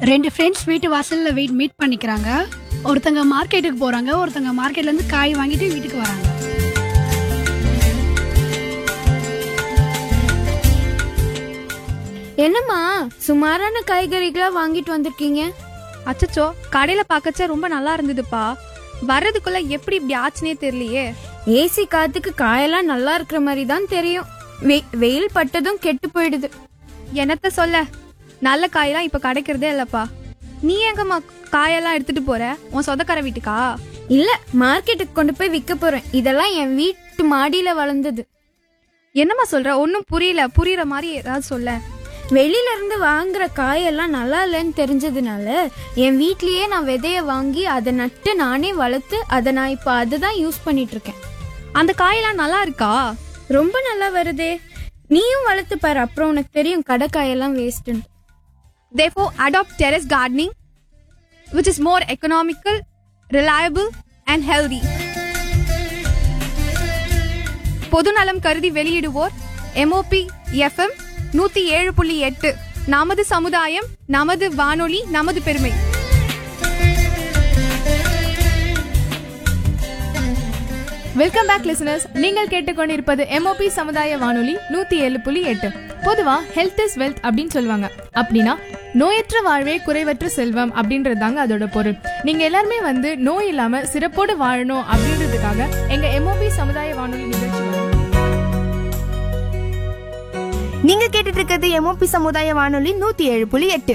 ரெண்டு ஃப்ரெண்ட்ஸ் வீட்டு வாசல்ல வெயிட் மீட் பண்ணிக்கிறாங்க ஒருத்தங்க மார்க்கெட்டுக்கு போறாங்க ஒருத்தங்க மார்க்கெட்ல இருந்து காய் வாங்கிட்டு வீட்டுக்கு வராங்க என்னம்மா சுமாரான காய்கறிகளா வாங்கிட்டு வந்திருக்கீங்க அச்சச்சோ கடையில பார்க்கச்ச ரொம்ப நல்லா இருந்ததுப்பா வர்றதுக்குள்ள எப்படி இப்படி ஆச்சுனே தெரியலையே ஏசி காத்துக்கு காயெல்லாம் நல்லா இருக்கிற மாதிரி தான் தெரியும் வெ- வெயில் பட்டதும் கெட்டு போயிடுது என்னத்த சொல்ல நல்ல காயெல்லாம் இப்ப கிடைக்கிறதே இல்லப்பா நீ எங்கம்மா காயெல்லாம் எடுத்துட்டு போற உன் சொந்தக்கார வீட்டுக்கா இல்ல மார்க்கெட்டுக்கு கொண்டு போய் விற்க போறேன் இதெல்லாம் என் வீட்டு மாடியில வளர்ந்தது என்னம்மா சொல்ற ஒன்னும் புரியல புரியுற மாதிரி ஏதாவது சொல்ல வெளியில இருந்து வாங்குற காயெல்லாம் நல்லா இல்லைன்னு தெரிஞ்சதுனால என் வீட்லயே நான் விதைய வாங்கி அதை நட்டு நானே வளர்த்து அதை நான் இப்போ அதுதான் யூஸ் பண்ணிட்டு இருக்கேன் அந்த காயெல்லாம் நல்லா இருக்கா ரொம்ப நல்லா வருதே நீயும் வளர்த்து பாரு அப்புறம் உனக்கு தெரியும் கடை காயெல்லாம் வேஸ்ட்டுன்னு therefore adopt terrace gardening which is more economical reliable and healthy பொதுநலம் கருதி வெளியிடுவோர் எம்ஓபி எஃப்எம் நூத்தி ஏழு புள்ளி எட்டு நமது சமுதாயம் நமது வானொலி நமது பெருமை வெல்கம் பேக் லிசனர்ஸ் நீங்கள் கேட்டுக்கொண்டிருப்பது எம்ஓபி சமுதாய வானொலி நூத்தி ஏழு புள்ளி எட்டு பொதுவா ஹெல்த் இஸ் வெல்த் அப்படின்னு சொல்லுவாங்க அப்படின்னா நோயற்ற வாழ்வே குறைவற்ற செல்வம் அப்படின்றது தாங்க அதோட பொருள் நீங்க எல்லாருமே வந்து நோய் இல்லாம சிறப்போடு வாழணும் அப்படின்றதுக்காக எங்க எம்ஓபி சமுதாய வானொலி நிகழ்ச்சி வரும். நீங்க கேட்டுட்டு இருக்கிறது எம்ஓபி சமுதாய வானொலி நூத்தி ஏழு புள்ளி எட்டு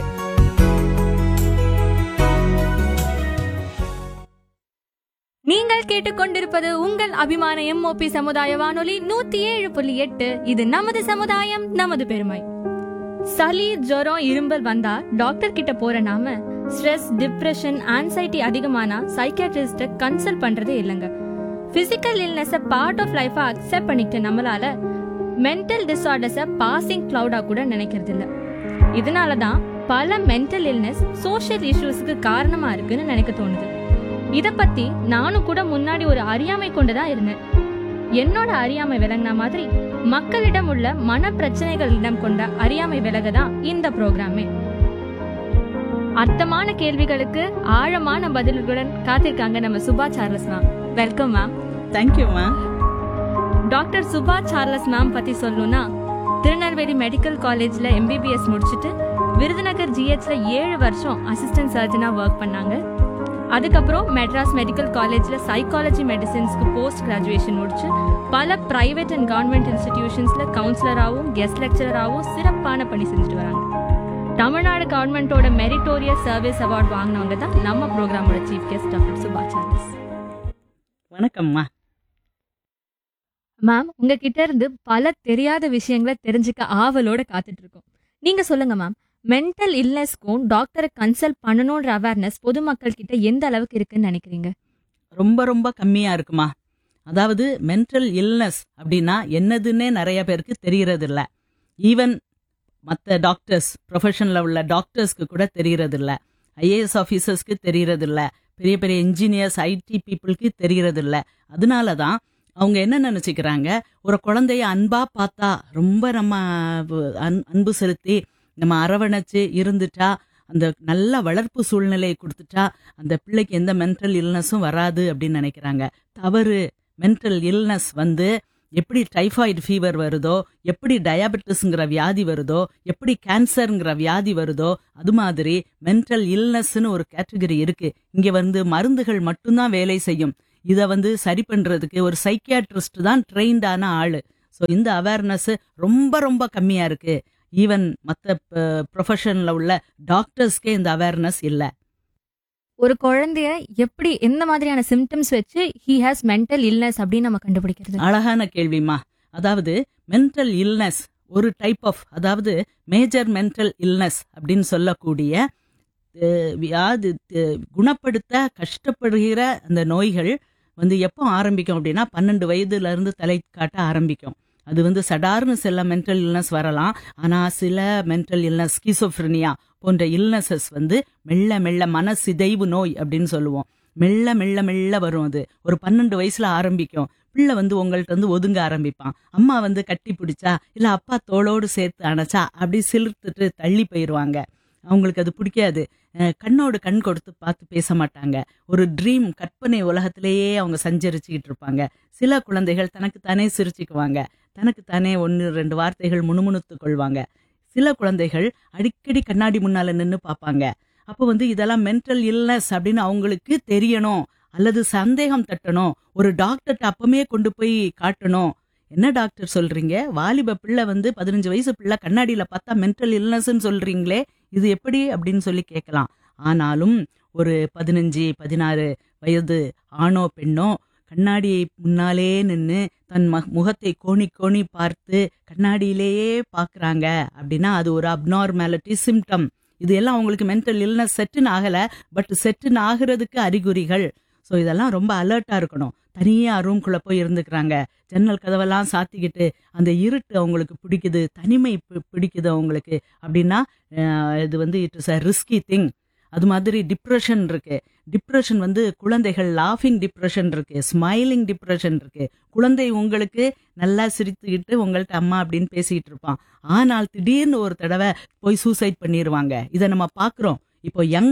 நீங்கள் கேட்டுக்கொண்டிருப்பது உங்கள் அபிமான எம்ஓபி சமுதாய வானொலி நூத்தி ஏழு புள்ளி எட்டு இது நமது சமுதாயம் நமது பெருமை சளி ஜுரம் இரும்பல் வந்தா டாக்டர் கிட்ட போற நாம ஸ்ட்ரெஸ் டிப்ரெஷன் ஆன்சைட்டி அதிகமானா சைக்கியாட்ரிஸ்ட கன்சல்ட் பண்றதே இல்லைங்க பிசிக்கல் இல்னஸ பார்ட் ஆஃப் லைஃபா அக்செப்ட் பண்ணிக்கிட்ட நம்மளால மென்டல் டிசார்டர்ஸ பாசிங் கிளவுடா கூட நினைக்கிறது இல்ல இதனால தான் பல மென்டல் இல்னஸ் சோஷியல் இஷ்யூஸ்க்கு காரணமா இருக்குன்னு நினைக்க தோணுது இத பத்தி நானும் கூட முன்னாடி ஒரு அறியாமை கொண்டுதான் இருந்தேன் என்னோட அறியாமை விலகின மாதிரி மக்களிடம் உள்ள மன பிரச்சனைகளிடம் கொண்ட அறியாமை விலக தான் இந்த ப்ரோக்ராமே அர்த்தமான கேள்விகளுக்கு ஆழமான பதில்களுடன் காத்திருக்காங்க நம்ம Subha Charles ma'am welcome ma'am thank you ma'am doctor Subha Charles ma'am பத்தி சொல்லணும்னா திருநெல்வேலி மெடிக்கல் காலேஜ்ல எம்பிபிஎஸ் முடிச்சுட்டு விருதுநகர் ஜிஹெச்ல ஏழு வருஷம் அசிஸ்டன்ட் சர்ஜனா ஒர்க் பண்ணாங்க அதுக்கப்புறம் மெட்ராஸ் மெடிக்கல் காலேஜ்ல சைக்காலஜி மெடிசின்ஸ்க்கு போஸ்ட் கிராஜுவேஷன் முடிச்சு பல பிரைவேட் அண்ட் கவர்மெண்ட் இன்ஸ்டிடியூஷன்ஸ்ல கவுன்சிலராகவும் கெஸ்ட் லெக்சரராகவும் சிறப்பான பணி செஞ்சுட்டு வராங்க தமிழ்நாடு கவர்மெண்டோட மெரிட்டோரியஸ் சர்வீஸ் அவார்ட் வாங்கினவங்க தான் நம்ம ப்ரோக்ராமோட chief guest doctor Subha Charles வணக்கம்மா மேம் உங்ககிட்ட இருந்து பல தெரியாத விஷயங்களை தெரிஞ்சுக்க ஆவலோட காத்துட்டு இருக்கோம் நீங்க சொல்லுங்க மேம் மென்டல் இல்னஸ்க்கும் டாக்டரை கன்சல்ட் பண்ணணுன்ற அவேர்னஸ் பொதுமக்கள் கிட்ட எந்த அளவுக்கு இருக்குன்னு நினைக்கிறீங்க ரொம்ப ரொம்ப கம்மியா இருக்குமா அதாவது மென்டல் இல்னஸ் அப்படின்னா என்னதுன்னே நிறைய பேருக்கு தெரியறது இல்ல ஈவன் மற்ற டாக்டர்ஸ் ப்ரொஃபஷனில் உள்ள டாக்டர்ஸ்க்கு கூட தெரியறது இல்ல ஐஏஎஸ் ஆஃபீஸர்ஸ்க்கு தெரியறது இல்ல பெரிய பெரிய இன்ஜினியர்ஸ் ஐடி பீப்புளுக்கு தெரியறது இல்ல அதனால தான் அவங்க என்ன நினைச்சுக்கிறாங்க ஒரு குழந்தைய அன்பா பார்த்தா ரொம்ப நம்ம அன்- அன்பு செலுத்தி நம்ம அரவணைச்சு இருந்துட்டா அந்த நல்ல வளர்ப்பு சூழ்நிலையை கொடுத்துட்டா அந்த பிள்ளைக்கு எந்த மென்டல் இல்னஸும் வராது அப்படின்னு நினைக்கிறாங்க தவறு மென்டல் இல்னஸ் வந்து எப்படி டைஃபாய்டு ஃபீவர் வருதோ எப்படி டயாபெட்டிஸ்ங்கிற வியாதி வருதோ எப்படி கேன்சர்ங்கிற வியாதி வருதோ அது மாதிரி மென்டல் இல்னஸ்னு ஒரு கேட்டகரி இருக்கு இங்க வந்து மருந்துகள் மட்டும்தான் வேலை செய்யும் இதை வந்து சரி பண்றதுக்கு ஒரு சைக்கியாட்ரிஸ்ட் தான் ட்ரெயின்டான ஆளு ஸோ இந்த அவேர்னஸ் ரொம்ப ரொம்ப கம்மியா இருக்கு ஈவன் மற்ற ப்ரொஃபஷனில் உள்ள டாக்டர்ஸ்க்கே இந்த அவேர்னஸ் இல்லை ஒரு குழந்தைய எப்படி எந்த மாதிரியான சிம்டம்ஸ் வச்சு ஹி ஹாஸ் மென்டல் இல்னஸ் அப்படின்னு நம்ம கண்டுபிடிக்கிறது அழகான கேள்விமா அதாவது மென்டல் இல்னஸ் ஒரு டைப் ஆஃப் அதாவது மேஜர் மென்டல் இல்னஸ் அப்படின்னு சொல்லக்கூடிய அஹ், வியாதி அஹ், குணப்படுத்த கஷ்டப்படுகிற அந்த நோய்கள் வந்து எப்போ ஆரம்பிக்கும் அப்படின்னா பன்னெண்டு வயதுல இருந்து தலை காட்ட ஆரம்பிக்கும் அது வந்து சடார்னு சில மென்டல் இல்னஸ் வரலாம் ஆனா சில மென்டல் இல்னஸ் ஸ்கிசோஃப்ரினியா போன்ற இல்னஸஸ் வந்து மெல்ல மெல்ல மனசிதைவு நோய் அப்படின்னு சொல்லுவோம் மெல்ல மெல்ல மெல்ல வரும் அது ஒரு பன்னெண்டு வயசுல ஆரம்பிக்கும் பிள்ளை வந்து உங்கள்ட்ட வந்து ஒதுங்க ஆரம்பிப்பான் அம்மா வந்து கட்டி பிடிச்சா இல்ல அப்பா தோளோடு சேர்த்து அணைச்சா அப்படி சிலிர்த்துட்டு தள்ளி போயிருவாங்க அவங்களுக்கு அது பிடிக்காது அஹ் கண்ணோடு கண் கொடுத்து பார்த்து பேச மாட்டாங்க ஒரு ட்ரீம் கற்பனை உலகத்திலேயே அவங்க சஞ்சரிச்சுக்கிட்டு இருப்பாங்க சில குழந்தைகள் தனக்கு தானே சிரிச்சுக்குவாங்க தனக்கு தானே ஒன்று ரெண்டு வார்த்தைகள் முணுமுணுத்து கொள்வாங்க சில குழந்தைகள் அடிக்கடி கண்ணாடி முன்னால நின்று பார்ப்பாங்க அப்போ வந்து இதெல்லாம் மென்டல் இல்னஸ் அப்படின்னு அவங்களுக்கு தெரியணும் அல்லது சந்தேகம் தட்டணும் ஒரு டாக்டர்கிட்ட அப்பமே கொண்டு போய் காட்டணும் என்ன டாக்டர் சொல்றீங்க வாலிப பிள்ளை வந்து பதினஞ்சு வயசு பிள்ளை கண்ணாடியில பார்த்தா மென்டல் இல்னஸ்ன்னு சொல்றீங்களே இது எப்படி அப்படின்னு சொல்லி கேட்கலாம் ஆனாலும் ஒரு பதினஞ்சு பதினாறு வயது ஆணோ பெண்ணோ கண்ணாடி முன்னாலே நின்று தன் ம முகத்தை கோணி கோணி பார்த்து கண்ணாடியிலேயே பார்க்குறாங்க அப்படின்னா அது ஒரு அப்நார்மாலிட்டி சிம்டம் இது எல்லாம் அவங்களுக்கு மென்டல் இல்னஸ் செட்டுன்னு ஆகலை பட் செட்டுன்னு ஆகிறதுக்கு அறிகுறிகள் ஸோ இதெல்லாம் ரொம்ப அலர்ட்டாக இருக்கணும் தனியாக ரூம்குள்ளே போய் இருந்துக்கிறாங்க ஜன்னல் கதவெல்லாம் சாத்திக்கிட்டு அந்த இருட்டு அவங்களுக்கு பிடிக்குது தனிமை பி- பிடிக்குது அவங்களுக்கு அப்படின்னா அஹ், இது வந்து it is a risky thing அது மாதிரி டிப்ரெஷன் இருக்கு டிப்ரெஷன் வந்து குழந்தைகள் லாஃபிங் டிப்ரெஷன் இருக்கு ஸ்மைலிங் டிப்ரெஷன் இருக்கு குழந்தை உங்களுக்கு நல்லா சிரித்துக்கிட்டு உங்கள்ட்ட அம்மா அப்படின்னு பேசிக்கிட்டு இருப்பான் ஆனால் திடீர்னு ஒரு தடவை போய் சூசைட் பண்ணிடுவாங்க இதை நம்ம பார்க்குறோம் இப்போ யங்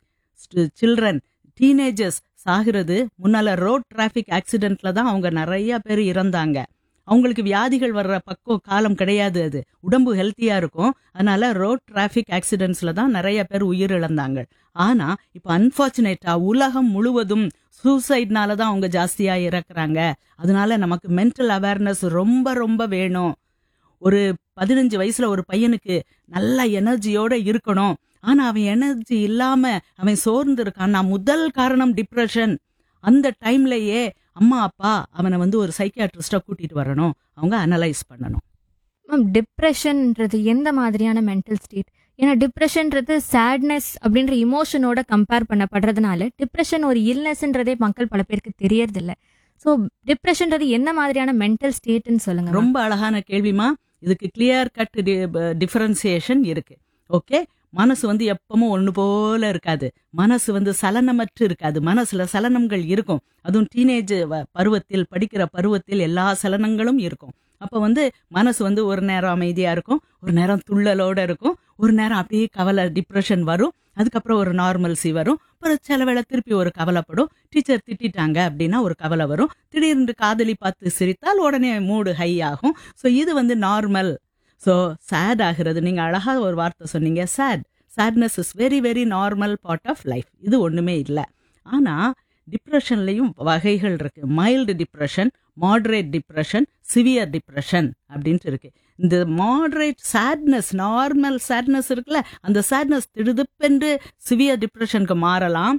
சில்ட்ரன் டீனேஜர்ஸ் சாகிறது முன்னால ரோட் டிராஃபிக் ஆக்சிடென்ட்ல தான் அவங்க நிறைய பேர் இறந்தாங்க அவங்களுக்கு வியாதிகள் வர்ற பக்கம் காலம் கிடையாது அது உடம்பு ஹெல்த்தியா இருக்கும் அதனால ரோட் டிராஃபிக் ஆக்சிடென்ட்ஸ்ல தான் நிறைய பேர் உயிர் இழந்தாங்க ஆனா இப்போ அன்பார்ச்சுனேட்டா உலகம் முழுவதும் சூசைட்னால தான் அவங்க ஜாஸ்தியா இறக்குறாங்க அதனால நமக்கு மென்டல் அவேர்னஸ் ரொம்ப ரொம்ப வேணும் ஒரு பதினஞ்சு வயசுல ஒரு பையனுக்கு நல்ல எனர்ஜியோட இருக்கணும் ஆனா அவன் எனர்ஜி இல்லாம அவன் சோர்ந்து இருக்கான் நான் முதல் காரணம் டிப்ரெஷன் அந்த டைம்லயே அம்மா அப்பா அவனை வந்து ஒரு சைக்கியாட்ரிஸ்டா கூட்டிட்டு வரணும் அவங்க அனலைஸ் பண்ணணும் மேம் டிப்ரெஷன்ன்றது எந்த மாதிரியான மென்டல் ஸ்டேட் ஏன்னா டிப்ரெஷன்ன்றது சேட்னஸ் அப்படின்ற இமோஷனோட கம்பேர் பண்ணப்படுறதுனால டிப்ரெஷன் ஒரு இல்னஸ்ன்றதே மக்கள் பல பேருக்கு தெரியறதில்ல ஸோ டிப்ரெஷன்றது எந்த மாதிரியான மென்டல் ஸ்டேட்னு சொல்லுங்க ma'am. ரொம்ப அழகான கேள்விமா இதுக்கு கிளியர் கட் டிஃபரன்சியேஷன் இருக்கு ஓகே மனசு வந்து எப்பவும் ஒன்று போல இருக்காது மனசு வந்து சலனமற்று இருக்காது மனசுல சலனங்கள் இருக்கும் அதுவும் டீனேஜ் பருவத்தில் படிக்கிற பருவத்தில் எல்லா சலனங்களும் இருக்கும் அப்போ வந்து மனசு வந்து ஒரு நேரம் அமைதியா இருக்கும் ஒரு நேரம் துள்ளலோட இருக்கும் ஒரு நேரம் அப்படியே கவலை டிப்ரெஷன் வரும் அதுக்கப்புறம் ஒரு நார்மல்சி வரும் அப்புறம் சில வேளை திருப்பி ஒரு கவலைப்படும் டீச்சர் திட்டிட்டாங்க அப்படின்னா ஒரு கவலை வரும் திடீர்னு காதலி பார்த்து சிரித்தால் உடனே மூடு ஹை ஆகும் ஸோ இது வந்து நார்மல் ஸோ சேட் ஆகிறது நீங்கள் அழகாக ஒரு வார்த்தை சொன்னீங்க sad sadness is very very normal part of life இது ஒன்றுமே இல்லை ஆனால் டிப்ரெஷன்லையும் வகைகள் இருக்கு mild depression moderate depression severe depression அப்படின்ட்டு இருக்கு இந்த மாடரேட் சேட்னஸ் நார்மல் சேட்னஸ் இருக்குல்ல அந்த சேட்னஸ் திடுதுப்பென்று சிவியர் டிப்ரெஷனுக்கு மாறலாம்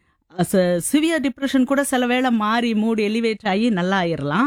சிவியர் டிப்ரெஷன் கூட சில வேளை மாறி மூடு எலிவேட் ஆகி நல்லா ஆயிரலாம்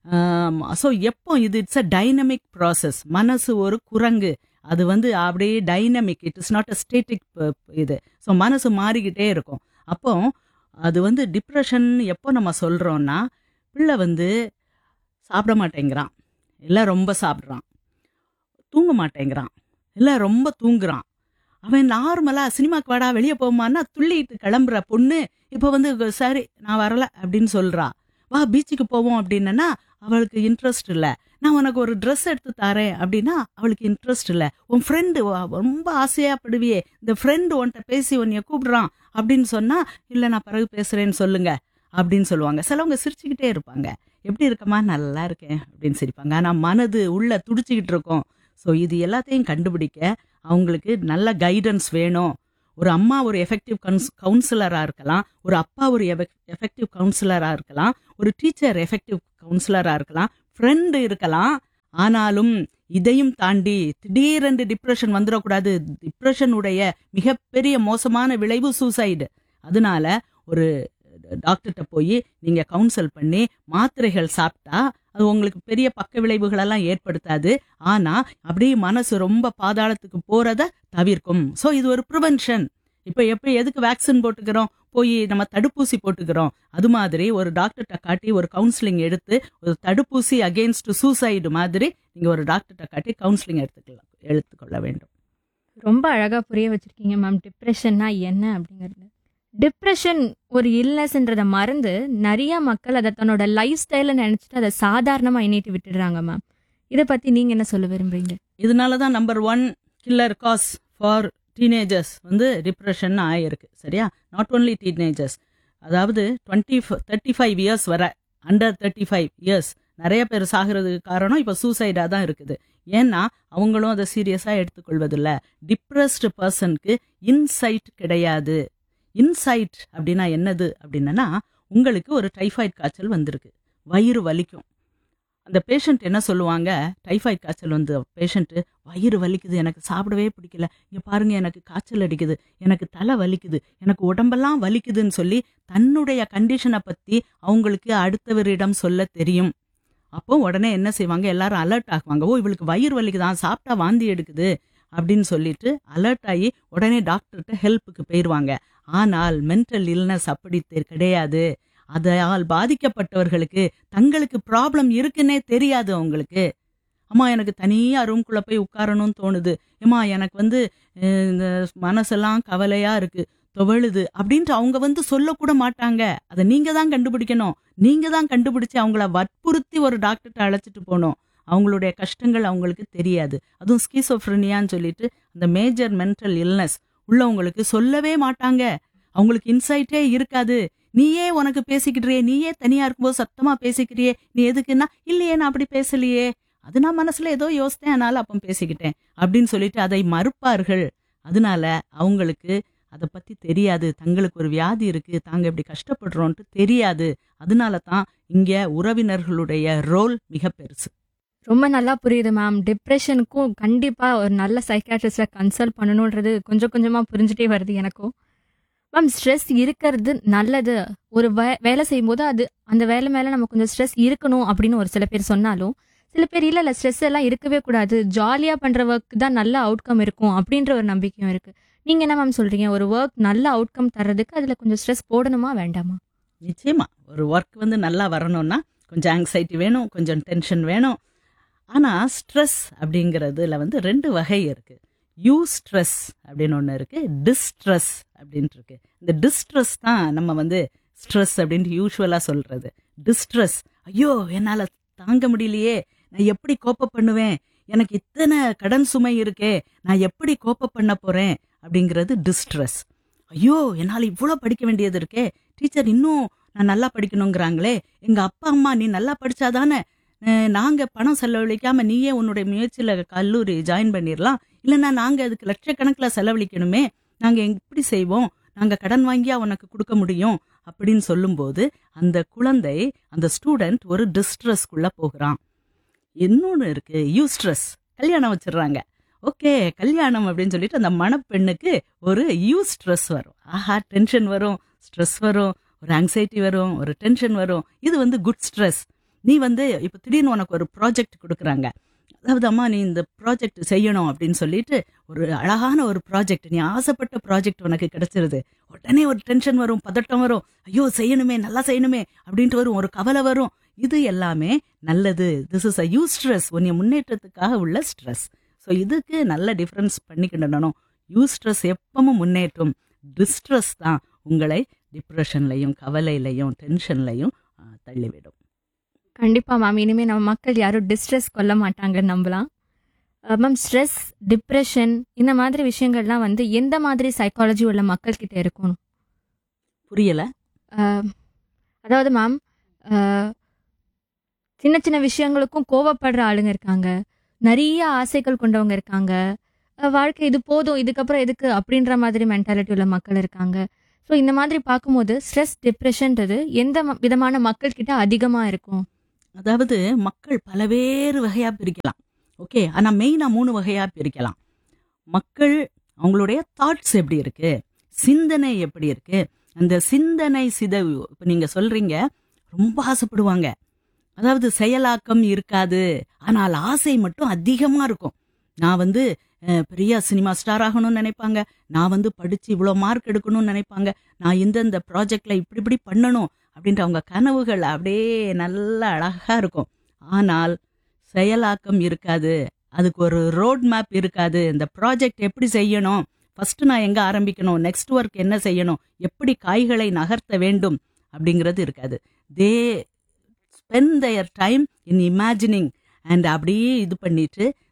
ஸோ எப்போ இது இட்ஸ் அ டைனமிக் ப்ராசஸ் மனசு ஒரு குரங்கு அது வந்து அப்படியே dynamic it is not a static இது ஸோ மனசு மாறிக்கிட்டே இருக்கும் அப்போ அது வந்து டிப்ரெஷன் எப்போ நம்ம சொல்கிறோன்னா பிள்ளை வந்து சாப்பிட மாட்டேங்கிறான் இல்லை ரொம்ப சாப்பிட்றான் தூங்க மாட்டேங்கிறான் இல்லை ரொம்ப தூங்குறான் அவன் நார்மலாக சினிமாக்கு வாடா வெளியே போமான்னா துள்ளிட்டு கிளம்புற பொண்ணு இப்போ வந்து சரி நான் வரல அப்படின்னு சொல்றா வா பீச்சுக்கு போவோம் அப்படின்னா அவளுக்கு இன்ட்ரெஸ்ட் இல்லை நான் உனக்கு ஒரு ட்ரெஸ் எடுத்து தரேன் அப்படின்னா அவளுக்கு இன்ட்ரெஸ்ட் இல்லை உன் ஃப்ரெண்டு ரொம்ப ஆசையாப்படுவியே இந்த ஃப்ரெண்டு உன்கிட்ட பேசி உன்னைய கூப்பிடுறான் அப்படின்னு சொன்னா இல்லை நான் பிறகு பேசுறேன்னு சொல்லுங்க அப்படின்னு சொல்லுவாங்க சிலவங்க சிரிச்சுக்கிட்டே இருப்பாங்க எப்படி இருக்கமா நல்லா இருக்கேன் அப்படின்னு சிரிப்பாங்க ஆனால் மனது உள்ள துடிச்சுக்கிட்டு இருக்கும் ஸோ இது எல்லாத்தையும் கண்டுபிடிக்க அவங்களுக்கு நல்ல கைடன்ஸ் வேணும் ஒரு அம்மா ஒரு எஃபெக்டிவ் கவுன்ஸ் கவுன்சிலராக இருக்கலாம் ஒரு அப்பா ஒரு எஃபெக்டிவ் கவுன்சிலராக இருக்கலாம் ஒரு டீச்சர் எஃபெக்டிவ் கவுன்சிலராக இருக்கலாம் ஃப்ரெண்டு இருக்கலாம் ஆனாலும் இதையும் தாண்டி திடீரென்று டிப்ரெஷன் வந்துடக்கூடாது டிப்ரெஷன் உடைய மிகப்பெரிய மோசமான விளைவு சூசைடு அதனால ஒரு டாக்டர்கிட்ட போய் நீங்க கவுன்சில் பண்ணி மாத்திரைகள் சாப்பிட்டா அது உங்களுக்கு பெரிய பக்க விளைவுகளெல்லாம் ஏற்படுத்தாது ஆனா அப்படியே மனசு ரொம்ப பாதாளத்துக்கு போறத தவிர்க்கும் ஸோ இது ஒரு ப்ரிவென்ஷன் இப்போ எப்படி எதுக்கு வேக்சின் போட்டுக்கிறோம் போய் நம்ம தடுப்பூசி போட்டுக்கிறோம் அது மாதிரி ஒரு டாக்டர்கிட்ட காட்டி ஒரு கவுன்சிலிங் எடுத்து ஒரு தடுப்பூசி அகெயின்ஸ்ட் சூசைடு மாதிரி நீங்க ஒரு டாக்டர்கிட்ட காட்டி கவுன்சிலிங் எடுத்துக்கலாம் எடுத்துக்கொள்ள வேண்டும் ரொம்ப அழகா புரிய வச்சிருக்கீங்க மேம் டிப்ரெஷன்னா என்ன அப்படிங்கிறது டிப்ரெஷன் ஒரு இல்னஸ்ன்றத மறந்து நிறைய மக்கள் அதை தன்னோட லைஃப் ஸ்டைல நினைச்சிட்டு அதை சாதாரணமா எண்ணிட்டு விட்டுடுறாங்க மேம் இதை பத்தி நீங்க என்ன சொல்ல விரும்புறீங்க இதனால தான் number one killer cause for teenagers வந்து டிப்ரெஷன் ஆயிருக்கு சரியா நாட் ஓன்லி டீனேஜர்ஸ் அதாவது டுவெண்ட்டி தேர்ட்டி ஃபைவ் இயர்ஸ் வர அண்டர் தேர்ட்டி ஃபைவ் இயர்ஸ் நிறைய பேர் சாகிறதுக்கு காரணம் இப்போ சூசைடாக தான் இருக்குது ஏன்னா அவங்களும் அதை சீரியஸாக எடுத்துக்கொள்வதில்ல டிப்ரெஸ்டு பர்சனுக்கு இன்சைட் கிடையாது இன்சைட் அப்படின்னா என்னது அப்படின்னா உங்களுக்கு ஒரு டைஃபாய்டு காய்ச்சல் வந்திருக்கு வயிறு வலிக்கும் அந்த பேஷண்ட் என்ன சொல்லுவாங்க டைஃபாய்டு காய்ச்சல் வந்து பேஷண்ட்டு வயிறு வலிக்குது எனக்கு சாப்பிடவே பிடிக்கல இங்கே பாருங்க எனக்கு காய்ச்சல் அடிக்குது எனக்கு தலை வலிக்குது எனக்கு உடம்பெல்லாம் வலிக்குதுன்னு சொல்லி தன்னுடைய கண்டிஷனை பற்றி அவங்களுக்கு அடுத்தவரிடம் சொல்ல தெரியும் அப்போ உடனே என்ன செய்வாங்க எல்லாரும் அலர்ட் ஆகுவாங்க ஓ இவளுக்கு வயிறு வலிக்குதான் சாப்பிட்டா வாந்தி எடுக்குது அப்படின்னு சொல்லிட்டு அலர்ட் ஆகி உடனே டாக்டர்கிட்ட ஹெல்ப்புக்கு போயிடுவாங்க ஆனால் மென்டல் இல்னஸ் அப்படி தெ- கிடையாது அதால் பாதிக்கப்பட்டவர்களுக்கு தங்களுக்கு ப்ராப்ளம் இருக்குன்னே தெரியாது அவங்களுக்கு அம்மா எனக்கு தனியாக ரூம்குள்ளே போய் உட்காரணும்னு தோணுது ஏம்மா எனக்கு வந்து அஹ், இந்த மனசெல்லாம் கவலையா இருக்கு துவழுது அப்படின்ட்டு அவங்க வந்து சொல்லக்கூட மாட்டாங்க அதை நீங்க தான் கண்டுபிடிக்கணும் நீங்க தான் கண்டுபிடிச்சு அவங்கள வற்புறுத்தி ஒரு டாக்டர்கிட்ட அழைச்சிட்டு போகணும் அவங்களுடைய கஷ்டங்கள் அவங்களுக்கு தெரியாது அதுவும் ஸ்கீசோஃப்ரினியான்னு சொல்லிட்டு அந்த மேஜர் மென்டல் இல்னஸ் உள்ளவங்களுக்கு சொல்லவே மாட்டாங்க அவங்களுக்கு இன்சைட்டே இருக்காது நீயே உனக்கு பேசிக்கிட்டியே நீயே தனியா இருக்கும்போது சத்தமா பேசிக்கிறியே நீ எதுக்குன்னா இல்லையே நான் அப்படி பேசலையே அது நான் மனசுல ஏதோ யோசித்தேன் அதனால அப்போ பேசிக்கிட்டேன் அப்படின்னு சொல்லிட்டு அதை மறுப்பார்கள் அதனால அவங்களுக்கு அதை பத்தி தெரியாது தங்களுக்கு ஒரு வியாதி இருக்கு தாங்க இப்படி கஷ்டப்படுறோன்ட்டு தெரியாது அதனால தான் இங்க உறவினர்களுடைய ரோல் மிக பெருசு ரொம்ப நல்லா புரியுது மேம் டிப்ரெஷனுக்கும் கண்டிப்பா ஒரு நல்ல சைக்காட்ரிஸ்ட கன்சல்ட் பண்ணணுன்றது கொஞ்சம் கொஞ்சமா புரிஞ்சுட்டே வருது எனக்கும் மேம் ஸ்ட்ரெஸ் இருக்கிறது நல்லது ஒரு வே வேலை செய்யும்போது அது அந்த வேலை மேல நம்ம கொஞ்சம் ஸ்ட்ரெஸ் இருக்கணும் அப்படின்னு ஒரு சில பேர் சொன்னாலும் சில பேர் இல்ல இல்ல ஸ்ட்ரெஸ் எல்லாம் இருக்கவே கூடாது ஜாலியா பண்ற ஒர்க் தான் நல்ல அவுட்கம் இருக்கும் அப்படின்ற ஒரு நம்பிக்கையும் இருக்கு நீங்க என்ன மேம் சொல்றீங்க ஒரு ஒர்க் நல்ல அவுட்கம் தர்றதுக்கு அதுல கொஞ்சம் ஸ்ட்ரெஸ் போடணுமா வேண்டாமா நிச்சயமா ஒரு ஒர்க் வந்து நல்லா வரணும்னா கொஞ்சம் ஆங்ஸைட்டி வேணும் கொஞ்சம் டென்ஷன் வேணும் ஆனா ஸ்ட்ரெஸ் அப்படிங்கிறதுல வந்து ரெண்டு வகை இருக்கு யூ ஸ்ட்ரெஸ் அப்படின்னு ஒன்று இருக்கு டிஸ்ட்ரெஸ் அப்படின்ட்டு இருக்கு இந்த டிஸ்ட்ரெஸ் தான் நம்ம வந்து ஸ்ட்ரெஸ் அப்படின்ட்டு யூஸ்வலாக சொல்றது டிஸ்ட்ரெஸ் ஐயோ என்னால் தாங்க முடியலையே நான் எப்படி கோப்ப பண்ணுவேன் எனக்கு இத்தனை கடன் சுமை இருக்கே நான் எப்படி கோப்ப பண்ண போறேன் அப்படிங்கிறது டிஸ்ட்ரெஸ் ஐயோ என்னால் இவ்வளோ படிக்க வேண்டியது இருக்கே டீச்சர் இன்னும் நான் நல்லா படிக்கணுங்கிறாங்களே எங்க அப்பா அம்மா நீ நல்லா படிச்சாதானே அஹ், நாங்க பணம் செலவழிக்காம நீயே உன்னுடைய முயற்சியில கல்லூரி ஜாயின் பண்ணிடலாம் இல்லைன்னா நாங்க அதுக்கு லட்சக்கணக்கில் செலவழிக்கணுமே நாங்க எப்படி செய்வோம் நாங்க கடன் வாங்கியா உனக்கு கொடுக்க முடியும் அப்படின்னு சொல்லும்போது அந்த குழந்தை அந்த ஸ்டூடெண்ட் ஒரு டிஸ்ட்ரெஸ்க்குள்ள போகிறான் இன்னொன்று இருக்கு யூஸ்ட்ரெஸ் கல்யாணம் வச்சிடுறாங்க ஓகே கல்யாணம் அப்படின்னு சொல்லிட்டு அந்த மணப்பெண்ணுக்கு ஒரு யூ ஸ்ட்ரெஸ் வரும் ஆஹா டென்ஷன் வரும் ஸ்ட்ரெஸ் வரும் ஒரு ஆங்ஸைட்டி வரும் ஒரு டென்ஷன் வரும் இது வந்து குட் ஸ்ட்ரெஸ் நீ வந்து இப்போ திடீர்னு உனக்கு ஒரு ப்ராஜெக்ட் கொடுக்குறாங்க அதாவது அம்மா நீ இந்த ப்ராஜெக்ட் செய்யணும் அப்படின்னு சொல்லிட்டு ஒரு அழகான ஒரு ப்ராஜெக்ட் நீ ஆசைப்பட்ட ப்ராஜெக்ட் உனக்கு கிடைச்சிருது உடனே ஒரு டென்ஷன் வரும் பதட்டம் வரும் ஐயோ செய்யணுமே நல்லா செய்யணுமே அப்படின்ட்டு வரும் ஒரு கவலை வரும் இது எல்லாமே நல்லது this is a you stress உன்னை முன்னேற்றத்துக்காக உள்ள ஸ்ட்ரெஸ் ஸோ இதுக்கு நல்ல டிஃப்ரென்ஸ் பண்ணிக்கிடணும் யூ ஸ்ட்ரெஸ் எப்பவும் முன்னேற்றும் டிஸ்ட்ரெஸ் தான் உங்களை டிப்ரெஷன்லையும் கவலையிலையும் டென்ஷன்லையும் ஆ, தள்ளிவிடும் கண்டிப்பா மேம் இனிமே நம்ம மக்கள் யாரும் டிஸ்ட்ரெஸ் கொள்ள மாட்டாங்கன்னு நம்பலாம் மேம் ஸ்ட்ரெஸ் டிப்ரெஷன் இந்த மாதிரி விஷயங்கள்லாம் வந்து எந்த மாதிரி சைக்காலஜி உள்ள மக்கள் கிட்ட இருக்கணும் புரியல அஹ், அதாவது மேம் சின்ன சின்ன விஷயங்களுக்கும் கோவப்படுற ஆளுங்க இருக்காங்க நிறைய ஆசைகள் கொண்டவங்க இருக்காங்க அஹ், வாழ்க்கை இது போதும் இதுக்கப்புறம் எதுக்கு அப்படின்ற மாதிரி மென்டாலிட்டி உள்ள மக்கள் இருக்காங்க ஸோ இந்த மாதிரி பார்க்கும்போது ஸ்ட்ரெஸ் டிப்ரெஷன்றது எந்த ம- விதமான மக்கள் கிட்ட அதிகமா இருக்கும் அதாவது மக்கள் பலவேறு வகையா பிரிக்கலாம் ஓகே ஆனா மெயினா மூணு வகையா பிரிக்கலாம் மக்கள் அவங்களுடைய தாட்ஸ் எப்படி இருக்கு சிந்தனை எப்படி இருக்கு அந்த சிந்தனை சிதைவு இப்ப நீங்க சொல்றீங்க ரொம்ப ஆசைப்படுவாங்க அதாவது செயலாக்கம் இருக்காது ஆனால் ஆசை மட்டும் அதிகமா இருக்கும் நான் வந்து அஹ், பெரிய சினிமா ஸ்டார் ஆகணும்னு நினைப்பாங்க நான் வந்து படிச்சு இவ்வளோ மார்க் எடுக்கணும்னு நினைப்பாங்க நான் இந்தந்த ப்ராஜெக்ட்ல இப்படி இப்படி பண்ணணும் அப்படின்ற அவங்க கனவுகள் அப்படியே நல்ல அழகா இருக்கும் ஆனால் செயலாக்கம் இருக்காது அதுக்கு ஒரு ரோட் மேப் இருக்காது இந்த ப்ராஜெக்ட் எப்படி செய்யணும் ஃபர்ஸ்ட் நான் எங்க ஆரம்பிக்கணும் நெக்ஸ்ட் ஒர்க் என்ன செய்யணும் எப்படி காய்களை நகர்த்த வேண்டும் அப்படிங்கிறது இருக்காது they spend their time in imagining and அப்படியே இது பண்ணிட்டு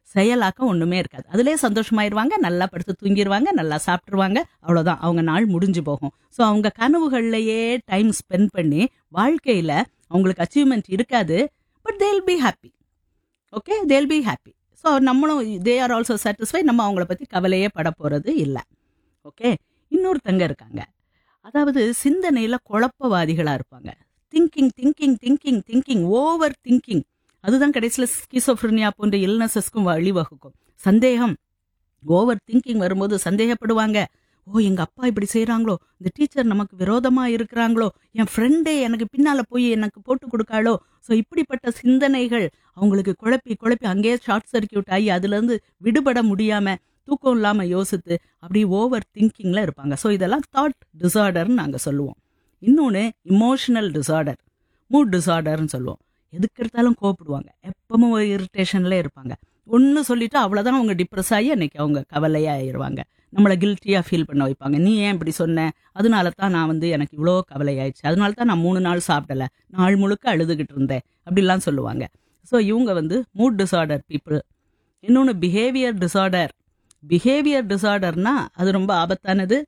செயலாக்கம் ஒண்ணுமே இருக்காது அதுலயே சந்தோஷமாயிருவாங்க நல்லா படுத்து தூங்கிடுவாங்க நல்லா சாப்பிட்டுருவாங்க அவ்வளவுதான் அவங்க நாள் முடிஞ்சு போகும் ஸோ அவங்க கனவுகள்லயே டைம் ஸ்பெண்ட் பண்ணி வாழ்க்கையில அவங்களுக்கு அச்சீவ்மெண்ட் இருக்காது but they'll be happy okay they'll be happy so நம்மளும் தே ஆர் ஆல்சோ சாட்டிஸ்ஃபை நம்ம அவங்கள பத்தி கவலையே பட போறது இல்லை ஓகே இன்னொருத்தங்க இருக்காங்க அதாவது சிந்தனையில குழப்பவாதிகளா இருப்பாங்க thinking thinking thinking thinking over thinking அதுதான் கடைசியில் ஸ்கிசோஃப்ரினியா போன்ற இல்னஸஸ்க்கும் வழிவகுக்கும் சந்தேகம் ஓவர் திங்கிங் வரும்போது சந்தேகப்படுவாங்க ஓ எங்க அப்பா இப்படி செய்றாங்களோ இந்த டீச்சர் நமக்கு விரோதமா இருக்கிறாங்களோ என் ஃப்ரெண்டே எனக்கு பின்னால போய் எனக்கு போட்டு கொடுக்காளோ ஸோ இப்படிப்பட்ட சிந்தனைகள் அவங்களுக்கு குழப்பி குழப்பி அங்கேயே ஷார்ட் சர்க்கியூட் ஆகி அதுல இருந்து விடுபட முடியாம தூக்கம் இல்லாம யோசித்து அப்படி ஓவர் திங்கிங்ல இருப்பாங்க ஸோ இதெல்லாம் தாட் டிசார்டர்னு நாங்க சொல்லுவோம் இன்னொன்று இமோஷனல் டிசார்டர் மூட் டிசார்டர்னு சொல்லுவோம் எதுக்கு எடுத்தாலும் கோப்பிடுவாங்க எப்பவும் ஒரு இரிட்டேஷன்ல இருப்பாங்க ஒன்று சொல்லிட்டு அவ்வளோதான் அவங்க டிப்ரெஸ் ஆகி அன்னைக்கு அவங்க கவலையாயிருவாங்க நம்மளை கில்ட்டியாக ஃபீல் பண்ண வைப்பாங்க நீ ஏன் இப்படி சொன்ன அதனால தான் நான் வந்து எனக்கு இவ்வளோ கவலையாயிடுச்சு அதனால தான் நான் மூணு நாள் சாப்பிடல நாள் முழுக்க அழுதுகிட்டு இருந்தேன் அப்படிலாம் சொல்லுவாங்க ஸோ இவங்க வந்து மூட் டிசார்டர் பீப்புள் இன்னொன்று பிஹேவியர் டிசார்டர் பிஹேவியர் டிசார்டர்னா அது ரொம்ப ஆபத்தானது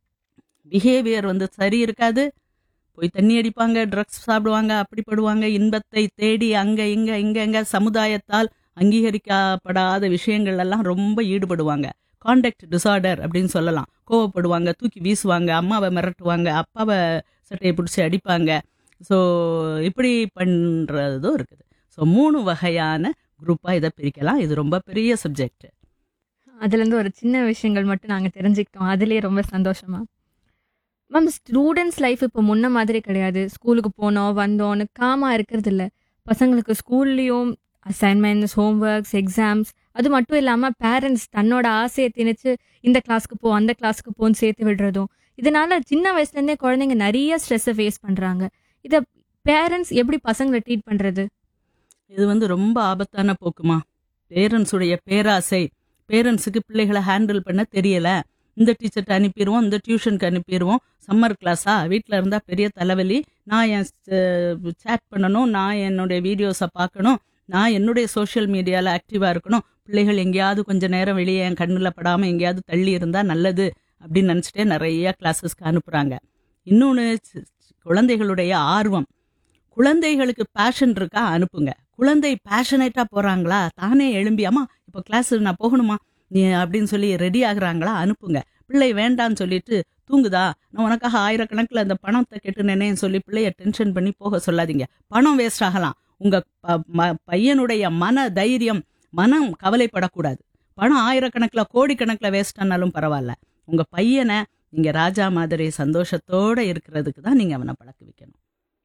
பிஹேவியர் வந்து சரி இருக்காது போய் தண்ணி அடிப்பாங்க ட்ரக்ஸ் சாப்பிடுவாங்க அப்படிப்படுவாங்க இன்பத்தை தேடி அங்க இங்க இங்க இங்க சமுதாயத்தால் அங்கீகரிக்கப்படாத விஷயங்கள் எல்லாம் ரொம்ப ஈடுபடுவாங்க காண்டக்ட் டிசார்டர் அப்படின்னு சொல்லலாம் கோவப்படுவாங்க தூக்கி வீசுவாங்க அம்மாவை மிரட்டுவாங்க அப்பாவை சட்டையை பிடிச்சி அடிப்பாங்க ஸோ இப்படி பண்ணுறதும் இருக்குது ஸோ மூணு வகையான குரூப்பாக இதை பிரிக்கலாம் இது ரொம்ப பெரிய சப்ஜெக்ட் அதுலேருந்து ஒரு சின்ன விஷயங்கள் மட்டும் நாங்கள் தெரிஞ்சுக்கிட்டோம் அதுலேயே ரொம்ப சந்தோஷமா மேம் ஸ்டூடெண்ட்ஸ் லைஃப் இப்போ முன்ன மாதிரி கிடையாது ஸ்கூலுக்கு போனோம் வந்தோம்னு காமாக இருக்கிறது இல்லை பசங்களுக்கு ஸ்கூல்லேயும் அசைன்மெண்ட்ஸ் ஹோம்ஒர்க்ஸ் எக்ஸாம்ஸ் அது மட்டும் இல்லாமல் பேரண்ட்ஸ் தன்னோட ஆசையை திணிச்சு இந்த கிளாஸ்க்கு போ அந்த கிளாஸ்க்கு போன்னு சேர்த்து விடுறதும் இதனால சின்ன வயசுலேருந்தே குழந்தைங்க நிறைய ஸ்ட்ரெஸ்ஸை ஃபேஸ் பண்ணுறாங்க இதை பேரண்ட்ஸ் எப்படி பசங்களை ட்ரீட் பண்ணுறது இது வந்து ரொம்ப ஆபத்தான போக்குமா பேரண்ட்ஸுடைய பேராசை பேரண்ட்ஸுக்கு பிள்ளைகளை ஹேண்டில் பண்ண தெரியல இந்த டீச்சர்கிட்ட அனுப்பிடுவோம் இந்த டியூஷனுக்கு அனுப்பிடுவோம் சம்மர் கிளாஸா வீட்டில் இருந்தால் பெரிய தலைவலி நான் என் சேட் பண்ணணும் நான் என்னுடைய வீடியோஸை பார்க்கணும் நான் என்னுடைய சோஷியல் மீடியாவில் ஆக்டிவாக இருக்கணும் பிள்ளைகள் எங்கேயாவது கொஞ்ச நேரம் வெளியே என் கண்ணில் படாமல் எங்கேயாவது தள்ளி இருந்தால் நல்லது அப்படின்னு நினச்சிட்டே நிறைய கிளாஸஸ்க்கு அனுப்புகிறாங்க இன்னொன்று குழந்தைகளுடைய ஆர்வம் குழந்தைகளுக்கு பேஷன் இருக்கா அனுப்புங்க குழந்தை பேஷனேட்டா போறாங்களா தானே எழும்பி அம்மா இப்போ கிளாஸ் நான் போகணுமா நீ அப்படின்னு சொல்லி ரெடி ஆகுறாங்களா அனுப்புங்க பிள்ளை வேண்டான்னு சொல்லிட்டு தூங்குதா நான் உனக்காக ஆயிரக்கணக்கில் அந்த பணத்தை கெட்டுனேனேன்னு சொல்லி பிள்ளைய டென்ஷன் பண்ணி போக சொல்லாதீங்க பணம் வேஸ்ட் ஆகலாம் உங்க ப- ம- பையனுடைய மன தைரியம் மனம் கவலைப்படக்கூடாது பணம் ஆயிரக்கணக்கில் கோடிக்கணக்கில் வேஸ்ட் ஆனாலும் பரவாயில்ல உங்க பையனை நீங்க ராஜா மாதிரி சந்தோஷத்தோட இருக்கிறதுக்கு தான் நீங்க அவனை பழக்க வைக்கணும்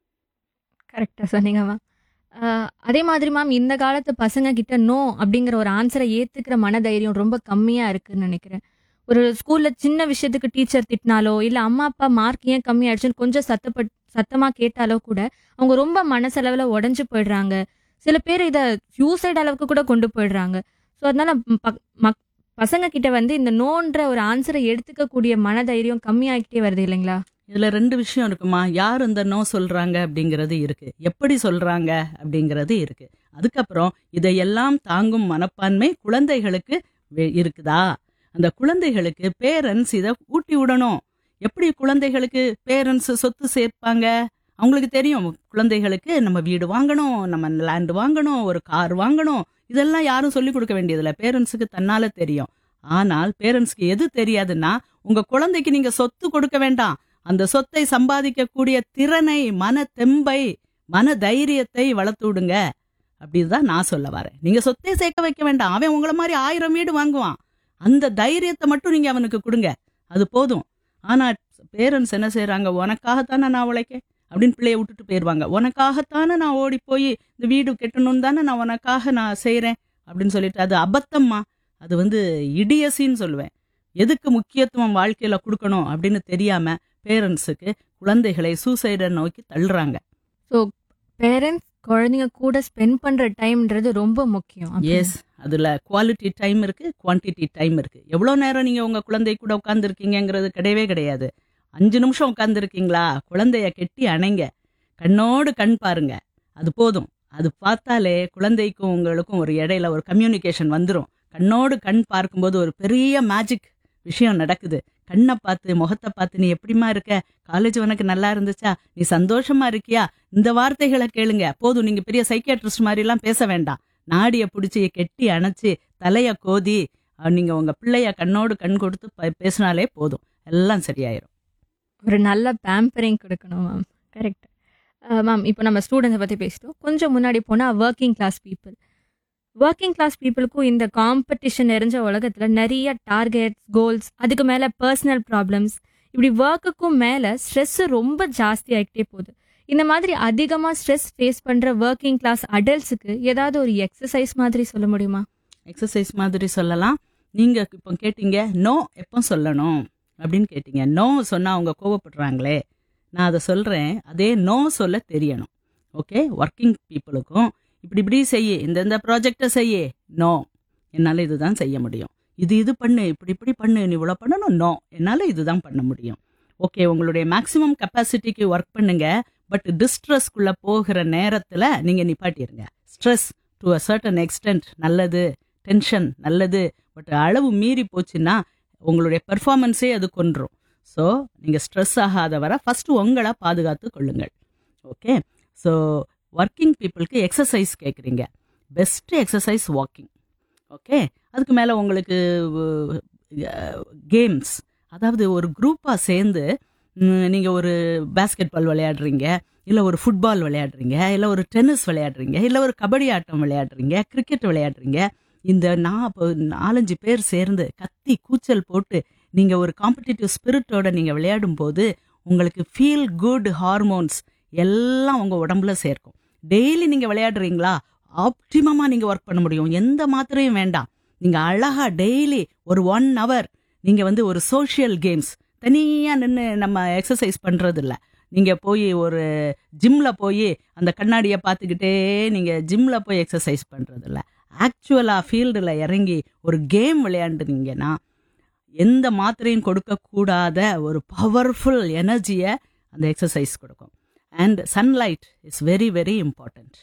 கரெக்டாக சொன்னீங்க மேம் அதே மாதிரி மேம் இந்த காலத்து பசங்க கிட்ட நோ அப்படிங்கிற ஒரு ஆன்சரை ஏற்றுக்கிற மனதைரியம் ரொம்ப கம்மியாக இருக்குன்னு நினைக்கிறேன் ஒரு ஸ்கூலில் சின்ன விஷயத்துக்கு டீச்சர் திட்டினாலோ இல்லை அம்மா அப்பா மார்க் ஏன் கம்மி ஆயிடுச்சுன்னு கொஞ்சம் சத்தப்பட் சத்தமாக கேட்டாலோ கூட அவங்க ரொம்ப மனசளவில் உடஞ்சு போயிடுறாங்க சில பேர் இதை சூசைட் அளவுக்கு கூட கொண்டு போயிடுறாங்க ஸோ அதனால ப- மக்- பசங்க கிட்ட வந்து இந்த நோன்ற ஒரு ஆன்சரை எடுத்துக்கக்கூடிய மனதைரியம் கம்மியாகிட்டே வருது இல்லைங்களா இதுல ரெண்டு விஷயம் இருக்குமா யார் இந்த நோ சொல்றாங்க அப்படிங்கிறது இருக்கு எப்படி சொல்றாங்க அப்படிங்கிறது இருக்கு அதுக்கப்புறம் இதையெல்லாம் தாங்கும் மனப்பான்மை குழந்தைகளுக்கு வே- இருக்குதா அந்த குழந்தைகளுக்கு பேரண்ட்ஸ் இதை ஊட்டி விடணும் எப்படி குழந்தைகளுக்கு பேரண்ட்ஸ் சொத்து சேர்ப்பாங்க அவங்களுக்கு தெரியும் குழந்தைகளுக்கு நம்ம வீடு வாங்கணும் நம்ம லேண்ட் வாங்கணும் ஒரு கார் வாங்கணும் இதெல்லாம் யாரும் சொல்லிக் கொடுக்க வேண்டியதில்ல பேரண்ட்ஸுக்கு தன்னால தெரியும் ஆனால் பேரண்ட்ஸ்க்கு எது தெரியாதுன்னா உங்க குழந்தைக்கு நீங்க சொத்து கொடுக்க வேண்டாம் அந்த சொத்தை சம்பாதிக்கக்கூடிய திறனை மன தெம்பை மன தைரியத்தை வளர்த்து விடுங்க அப்படிதான் நான் சொல்ல வரேன் நீங்க சொத்தை சேர்க்க வைக்க வேண்டாம் அவன் உங்களை மாதிரி ஆயிரம் வீடு வாங்குவான் அந்த தைரியத்தை மட்டும் நீங்க அவனுக்கு கொடுங்க அது போதும் ஆனா பேரண்ட்ஸ் என்ன செய்றாங்க உனக்காகத்தானே நான் உழைக்க அப்படின்னு பிள்ளைய விட்டுட்டு போயிடுவாங்க உனக்காகத்தானே நான் ஓடி போய் இந்த வீடு கட்டணும் தானே நான் உனக்காக நான் செய்றேன் அப்படின்னு சொல்லிட்டு அது அபத்தம்மா அது வந்து இடியசின்னு சொல்லுவேன் எதுக்கு முக்கியத்துவம் வாழ்க்கையில கொடுக்கணும் அப்படின்னு தெரியாம பேரண்ட்ஸுக்கு குழந்தைகளை சூசைடை நோக்கி தள்ளுறாங்க ஸோ பேரண்ட்ஸ் குழந்தைங்க கூட ஸ்பெண்ட் பண்ற டைம்ன்றது ரொம்ப முக்கியம் அப்படியா? எஸ் அதுல குவாலிட்டி டைம் இருக்கு குவான்டிட்டி டைம் இருக்கு எவ்வளவு நேரம் நீங்க உங்க குழந்தை கூட உட்கார்ந்துருக்கீங்கிறது கிடையவே கிடையாது அஞ்சு நிமிஷம் உட்கார்ந்துருக்கீங்களா குழந்தைய கெட்டி அணைங்க கண்ணோடு கண் பாருங்க அது போதும் அது பார்த்தாலே குழந்தைக்கும் உங்களுக்கும் ஒரு இடையில ஒரு கம்யூனிகேஷன் வந்துடும் கண்ணோடு கண் பார்க்கும்போது ஒரு பெரிய மேஜிக் விஷயம் நடக்குது கண்ணை பார்த்து முகத்தை பார்த்து நீ எப்படிம்மா இருக்க காலேஜ் உனக்கு நல்லா இருந்துச்சா நீ சந்தோஷமா இருக்கியா இந்த வார்த்தைகளை கேளுங்க போதும் நீங்க பெரிய சைக்கியாட்ரிஸ்ட் மாதிரி எல்லாம் பேச வேண்டாம் நாடிய பிடிச்சி கெட்டி அணைச்சு தலைய கோதி அஹ், நீங்க உங்க பிள்ளைய கண்ணோடு கண் கொடுத்து ப- பேசினாலே போதும் எல்லாம் சரியாயிரும் ஒரு நல்ல பேம்பரிங் கொடுக்கணும் மேம் கரெக்ட் மேம் இப்போ நம்ம ஸ்டூடெண்ட்ஸை பற்றி பேசிட்டோம் கொஞ்சம் முன்னாடி போனால் working class people working class பீப்புளுக்கும் இந்த காம்படிஷன் நிறைஞ்ச உலகத்தில் நிறைய டார்கெட்ஸ் கோல்ஸ் அதுக்கு மேலே பர்சனல் ப்ராப்ளம்ஸ் இப்படி ஒர்க்குக்கும் மேலே ஸ்ட்ரெஸ்ஸு ரொம்ப ஜாஸ்தி ஆகிட்டே போகுது இந்த மாதிரி அதிகமாக ஸ்ட்ரெஸ் ஃபேஸ் பண்ணுற ஒர்க்கிங் கிளாஸ் அடல்ட்ஸுக்கு ஏதாவது ஒரு எக்ஸசைஸ் மாதிரி சொல்ல முடியுமா எக்ஸசைஸ் மாதிரி சொல்லலாம் நீங்க இப்போ கேட்டீங்க நோ எப்போ சொல்லணும் அப்படின்னு கேட்டீங்க நோ சொன்னா அவங்க கோவப்படுறாங்களே நான் அதை சொல்றேன் அதே நோ சொல்ல தெரியணும் ஓகே ஒர்க்கிங் பீப்புளுக்கும் இப்படி இப்படி செய்ய இந்தந்த ப்ராஜெக்டை செய்ய நோ என்னால் இதுதான் செய்ய முடியும் இது இது பண்ணு இப்படி இப்படி பண்ணு நீ இவ்வளோ பண்ணணும் நோ என்னால் இதுதான் பண்ண முடியும் ஓகே உங்களுடைய மேக்ஸிமம் கெப்பாசிட்டிக்கு ஒர்க் பண்ணுங்க பட் டிஸ்ட்ரெஸ்க்குள்ள போகிற நேரத்தில் நீங்கள் நிப்பாட்டிருங்க stress to a certain extent நல்லது டென்ஷன் நல்லது பட் அளவு மீறி போச்சுன்னா உங்களுடைய பெர்ஃபார்மன்ஸே அது கொன்றும் ஸோ நீங்கள் ஸ்ட்ரெஸ் ஆகாத வர ஃபஸ்ட்டு உங்களை பாதுகாத்து கொள்ளுங்கள் ஓகே ஸோ ஒர்க்கிங் பீப்புளுக்கு எக்ஸசைஸ் கேட்குறீங்க பெஸ்ட்டு எக்ஸசைஸ் வாக்கிங் ஓகே அதுக்கு மேலே உங்களுக்கு கேம்ஸ் அதாவது ஒரு குரூப்பாக சேர்ந்து நீங்கள் ஒரு பேஸ்கெட் பால் விளையாடுறீங்க இல்லை ஒரு ஃபுட்பால் விளையாடுறீங்க இல்லை ஒரு டென்னிஸ் விளையாடுறீங்க இல்லை ஒரு கபடி ஆட்டம் விளையாடுறீங்க கிரிக்கெட் விளையாடுறீங்க இந்த நான் இப்போ நாலஞ்சு பேர் சேர்ந்து கத்தி கூச்சல் போட்டு நீங்கள் ஒரு காம்படிட்டிவ் ஸ்பிரிட்டோட நீங்கள் விளையாடும் போது உங்களுக்கு ஃபீல் குட் ஹார்மோன்ஸ் எல்லாம் உங்கள் உடம்புல சேர்க்கும் டெய்லி நீங்கள் விளையாடுறீங்களா ஆப்டிமமாக நீங்கள் ஒர்க் பண்ண முடியும் எந்த மாத்திரையும் வேண்டாம் நீங்கள் அழகாக டெய்லி ஒரு ஒன் ஹவர் நீங்கள் வந்து ஒரு சோஷியல் கேம்ஸ் தனியாக நின்று நம்ம எக்ஸசைஸ் பண்ணுறது இல்ல நீங்கள் போய் ஒரு ஜிம்மில் போய் அந்த கண்ணாடியை பார்த்துக்கிட்டே நீங்கள் ஜிம்மில் போய் எக்ஸசைஸ் பண்ணுறது இல்ல ஆக்சுவலாக ஃபீல்டில் இறங்கி ஒரு கேம் விளையாண்டுனீங்கன்னா எந்த மாத்திரையும் கொடுக்கக்கூடாத ஒரு பவர்ஃபுல் எனர்ஜியை அந்த எக்ஸசைஸ் கொடுக்கும் and sunlight is very very important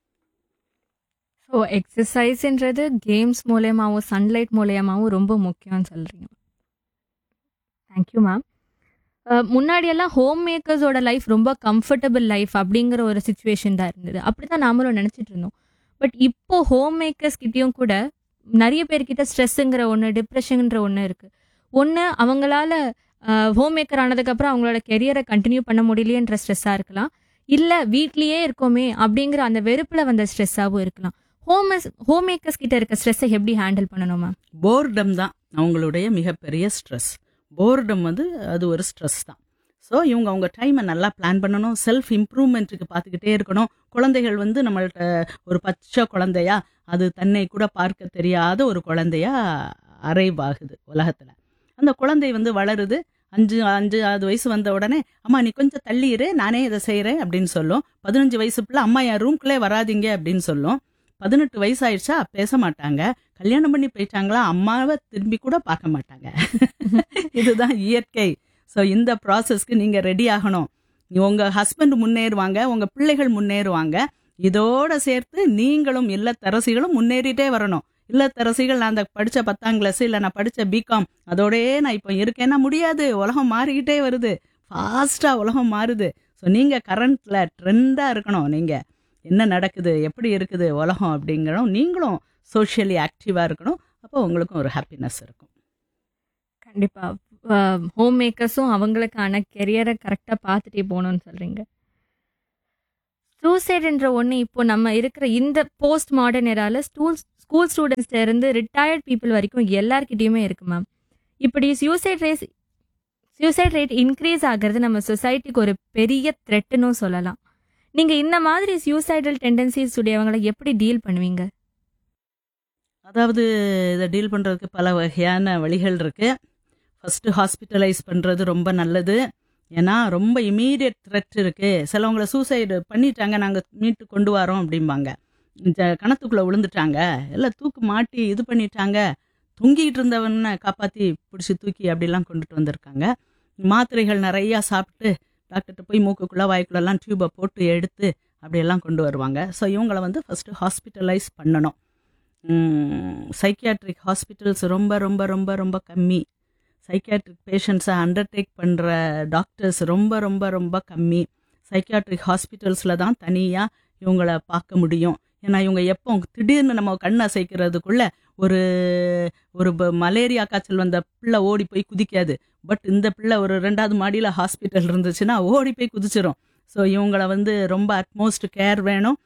so எக்ஸசைஸ்ன்றது கேம்ஸ் மூலயமாவும் சன்லைட் மூலயமாவும் ரொம்ப முக்கியம்னு சொல்கிறீங்க தேங்க்யூ மேம் முன்னாடியெல்லாம் ஹோம் மேக்கர்ஸோட லைஃப் ரொம்ப கம்ஃபர்டபுள் லைஃப் அப்படிங்கிற ஒரு சுச்சுவேஷன் தான் இருந்தது அப்படி தான் நாமளும் நினச்சிட்டு இருந்தோம் பட் இப்போ ஹோம் மேக்கர்ஸ் கிட்டேயும் கூட நிறைய பேர்கிட்ட ஸ்ட்ரெஸ்ஸுங்கிற ஒன்று டிப்ரெஷனுங்கிற ஒன்று இருக்குது ஒன்று அவங்களால ஹோம் மேக்கர் ஆனதுக்கப்புறம் அவங்களோட கெரியரை கண்டினியூ பண்ண முடியலையன்ற ஸ்ட்ரெஸ்ஸாக இருக்கலாம் இல்லை வீட்லேயே இருக்கோமே அப்படிங்கிற அந்த வெறுப்பில் வந்த ஸ்ட்ரெஸ்ஸாகவும் இருக்கலாம் ஹோம் ஹோம் மேக்கர்ஸ் கிட்ட இருக்க ஸ்ட்ரெஸ்ஸை எப்படி ஹேண்டில் பண்ணணும் மேம் போர்டம் தான் அவங்களுடைய மிகப்பெரிய ஸ்ட்ரெஸ் போர்டம் வந்து அது ஒரு ஸ்ட்ரெஸ் தான் ஸோ இவங்க அவங்க டைமை நல்லா பிளான் பண்ணணும் செல்ஃப் இம்ப்ரூவ்மெண்ட்டுக்கு பார்த்துக்கிட்டே இருக்கணும் குழந்தைகள் வந்து நம்மள்ட்ட ஒரு பச்சை குழந்தையா அது தன்னை கூட பார்க்க தெரியாத ஒரு குழந்தையா அரைவாகுது உலகத்தில் அந்த குழந்தை வந்து வளருது அஞ்சு அஞ்சாவது வயசு வந்த உடனே அம்மா நீ கொஞ்சம் தள்ளியிரு நானே இதை செய்கிறேன் அப்படின்னு சொல்லும் பதினஞ்சு வயசு பிள்ளை அம்மா என் ரூம்குள்ளே வராதீங்க அப்படின்னு சொல்லும் பதினெட்டு வயசு ஆயிடுச்சா பேச மாட்டாங்க கல்யாணம் பண்ணி போயிட்டாங்களா அம்மாவை திரும்பி கூட பார்க்க மாட்டாங்க இதுதான் இயற்கை ஸோ இந்த ப்ராசஸ்க்கு நீங்க ரெடி ஆகணும் உங்க ஹஸ்பண்ட் முன்னேறுவாங்க உங்க பிள்ளைகள் முன்னேறுவாங்க இதோட சேர்த்து நீங்களும் இல்லத்தரசிகளும் முன்னேறிட்டே வரணும் இல்லத்தரசிகள் நான் அந்த படிச்ச பத்தாம் கிளாஸ் இல்லை நான் படிச்ச பிகாம் அதோடயே நான் இப்போ இருக்கேன்னா முடியாது உலகம் மாறிக்கிட்டே வருது ஃபாஸ்டா உலகம் மாறுது ஸோ நீங்க கரண்ட்ல ட்ரெண்டா இருக்கணும் நீங்க என்ன நடக்குது எப்படி இருக்குது உலகம் அப்படிங்கிறோம் நீங்களும் சோஷியலி ஆக்டிவாக இருக்கணும் அப்போ உங்களுக்கும் ஒரு ஹாப்பினஸ் இருக்கும் கண்டிப்பாக ஹோம் மேக்கர்ஸும் அவங்களுக்கான கெரியரை கரெக்டாக பார்த்துட்டே போகணும்னு சொல்கிறீங்க சூசைடுன்ற ஒன்று இப்போ நம்ம இருக்கிற இந்த போஸ்ட் மாடர்ன் எரால ஸ்கூல் ஸ்கூல் ஸ்டூடெண்ட்ஸ்ல இருந்து ரிட்டையர்ட் பீப்புள் வரைக்கும் எல்லார்கிட்டயுமே இருக்கு மேம் இப்படி suicide race suicide rate increase ஆகிறது நம்ம சொசைட்டிக்கு ஒரு பெரிய த்ரெட்டுன்னு சொல்லலாம் நீங்கள் இந்த மாதிரி சூசைடல் டெண்டன்சிஸ் உடையவங்களை எப்படி டீல் பண்ணுவீங்க அதாவது இதை டீல் பண்ணுறதுக்கு பல வகையான வழிகள் இருக்கு ஃபர்ஸ்ட் ஹாஸ்பிட்டலைஸ் பண்ணுறது ரொம்ப நல்லது ஏன்னா ரொம்ப இமீடியட் த்ரெட் இருக்கு சிலவங்களை சூசைடு பண்ணிட்டாங்க நாங்கள் மீட்டு கொண்டு வரோம் அப்படிம்பாங்க இந்த கணத்துக்குள்ளே விழுந்துட்டாங்க எல்லாம் தூக்கு மாட்டி இது பண்ணிட்டாங்க தொங்கிட்டு இருந்தவனை காப்பாற்றி பிடிச்சி தூக்கி அப்படிலாம் கொண்டுட்டு வந்திருக்காங்க மாத்திரைகள் நிறையா சாப்பிட்டு டாக்டர்கிட்ட போய் மூக்குக்குள்ளே வாய்க்குள்ளெல்லாம் டியூபை போட்டு எடுத்து அப்படியெல்லாம் கொண்டு வருவாங்க ஸோ இவங்கள வந்து ஃபஸ்ட்டு ஹாஸ்பிட்டலைஸ் பண்ணணும் சைக்கியாட்ரிக் ஹாஸ்பிட்டல்ஸ் ரொம்ப ரொம்ப ரொம்ப ரொம்ப கம்மி சைக்கியாட்ரிக் பேஷண்ட்ஸை அண்டர்டேக் பண்ணுற டாக்டர்ஸ் ரொம்ப ரொம்ப ரொம்ப கம்மி சைக்கியாட்ரிக் ஹாஸ்பிட்டல்ஸில் தான் தனியாக இவங்கள பார்க்க முடியும் ஏன்னா இவங்க எப்போ திடீர்னு நம்ம கண் அசைக்கிறதுக்குள்ள ஒரு ஒரு ப- மலேரியா காய்ச்சல் வந்த பிள்ளை ஓடி போய் குதிக்காது பட் இந்த பிள்ளை ஒரு ரெண்டாவது மாடியில் ஹாஸ்பிட்டல் இருந்துச்சுன்னா ஓடி போய் குதிச்சிரும் ஸோ இவங்கள வந்து ரொம்ப அட்மோஸ்ட் கேர் வேணும்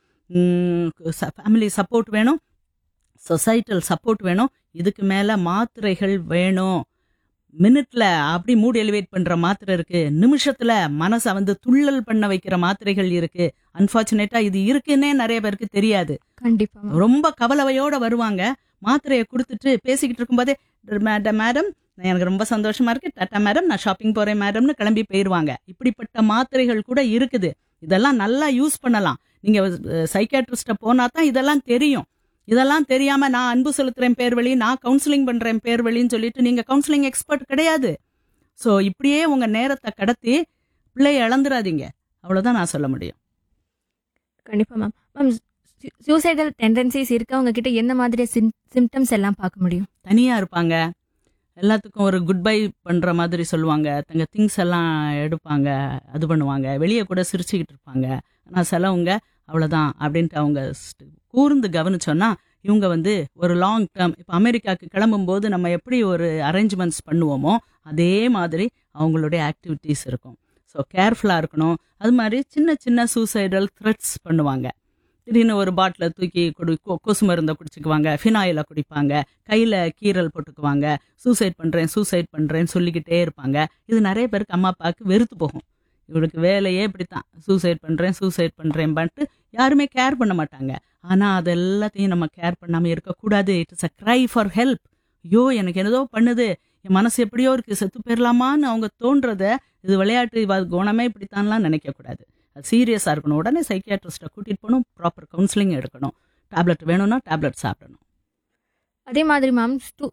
ஃபேமிலி சப்போர்ட் வேணும் சொசைட்டல் சப்போர்ட் வேணும் இதுக்கு மேலே மாத்திரைகள் வேணும் மினிட்ல அப்படி மூட் எலிவேட் பண்ற மாத்திரை இருக்கு நிமிஷத்துல மனசை வந்து துள்ளல் பண்ண வைக்கிற மாத்திரைகள் இருக்கு அன்பார்ச்சுனேட்டா இது இருக்குன்னே நிறைய பேருக்கு தெரியாது கண்டிப்பா மேம் ரொம்ப கவலவையோட வருவாங்க மாத்திரையை கொடுத்துட்டு பேசிக்கிட்டு இருக்கும்போதே மேடம் மேடம் எனக்கு ரொம்ப சந்தோஷமா இருக்கு டாட்டா மேடம் நான் ஷாப்பிங் போறேன் மேடம்னு கிளம்பி போயிருவாங்க இப்படிப்பட்ட மாத்திரைகள் கூட இருக்குது இதெல்லாம் நல்லா யூஸ் பண்ணலாம் நீங்க சைக்காட்ரிஸ்ட போனா தான் இதெல்லாம் தெரியும் இதெல்லாம் தெரியாம நான் அன்பு செலுத்துறேன் பேர் வழி நான் கவுன்சிலிங் பண்றேன் பேர் வழின்னு சொல்லிட்டு நீங்க கவுன்சிலிங் எக்ஸ்பர்ட் கிடையாது ஸோ இப்படியே உங்க நேரத்தை கடத்தி பிள்ளைய இழந்துடாதீங்க அவ்வளவுதான் நான் சொல்ல முடியும் கண்டிப்பா மேம் மேம் சூசைடல் டெண்டன்சிஸ் இருக்கவங்க கிட்ட எந்த மாதிரி சிம்டம்ஸ் எல்லாம் பார்க்க முடியும் தனியா இருப்பாங்க எல்லாத்துக்கும் ஒரு குட் பை பண்ற மாதிரி சொல்லுவாங்க தங்க திங்ஸ் எல்லாம் எடுப்பாங்க அது பண்ணுவாங்க வெளியே கூட சிரிச்சுக்கிட்டு இருப்பாங்க ஆனா சிலவங்க அவ்வளவுதான் அப்படின்ட்டு அவங்க st- கூர்ந்து கவனிச்சோன்னா இவங்க வந்து ஒரு லாங் டேர்ம் இப்போ அமெரிக்காவுக்கு கிளம்பும்போது நம்ம எப்படி ஒரு அரேஞ்ச்மெண்ட்ஸ் பண்ணுவோமோ அதே மாதிரி அவங்களுடைய ஆக்டிவிட்டீஸ் இருக்கும் ஸோ கேர்ஃபுல்லாக இருக்கணும் அது மாதிரி சின்ன சின்ன சூசைடல் த்ரெட்ஸ் பண்ணுவாங்க திடீர்னு ஒரு பாட்டிலை தூக்கி குடி கொ- கொசு மருந்தை குடிச்சுக்குவாங்க ஃபினாயிலை குடிப்பாங்க கையில் கீரல் போட்டுக்குவாங்க சூசைட் பண்ணுறேன் சூசைட் பண்ணுறேன்னு சொல்லிக்கிட்டே இருப்பாங்க இது நிறைய பேருக்கு அம்மா அப்பாவுக்கு வெறுத்து போகும் இவளுக்கு வேலையே இப்படித்தான் சூசைட் பண்ணுறேன் சூசைட் பண்ணுறேன் பண்ணிட்டு யாருமே கேர் பண்ண மாட்டாங்க ஆனால் அது எல்லாத்தையும் நம்ம கேர் பண்ணாமல் இருக்கக்கூடாது it is a cry for help ஐயோ எனக்கு என்னதோ பண்ணுது என் மனசு எப்படியோ இருக்கு செத்து போயிடலாமான்னு அவங்க தோன்றத இது விளையாட்டு இவ குணமே இப்படித்தான்லாம் நினைக்கக்கூடாது அது சீரியஸாக இருக்கணும் உடனே சைக்கியாட்ரிஸ்ட்டை கூட்டிகிட்டு போகணும் ப்ராப்பர் கவுன்சிலிங் எடுக்கணும் டேப்லெட் வேணும்னா டேப்லெட் சாப்பிடணும் அதே மாதிரி மேம்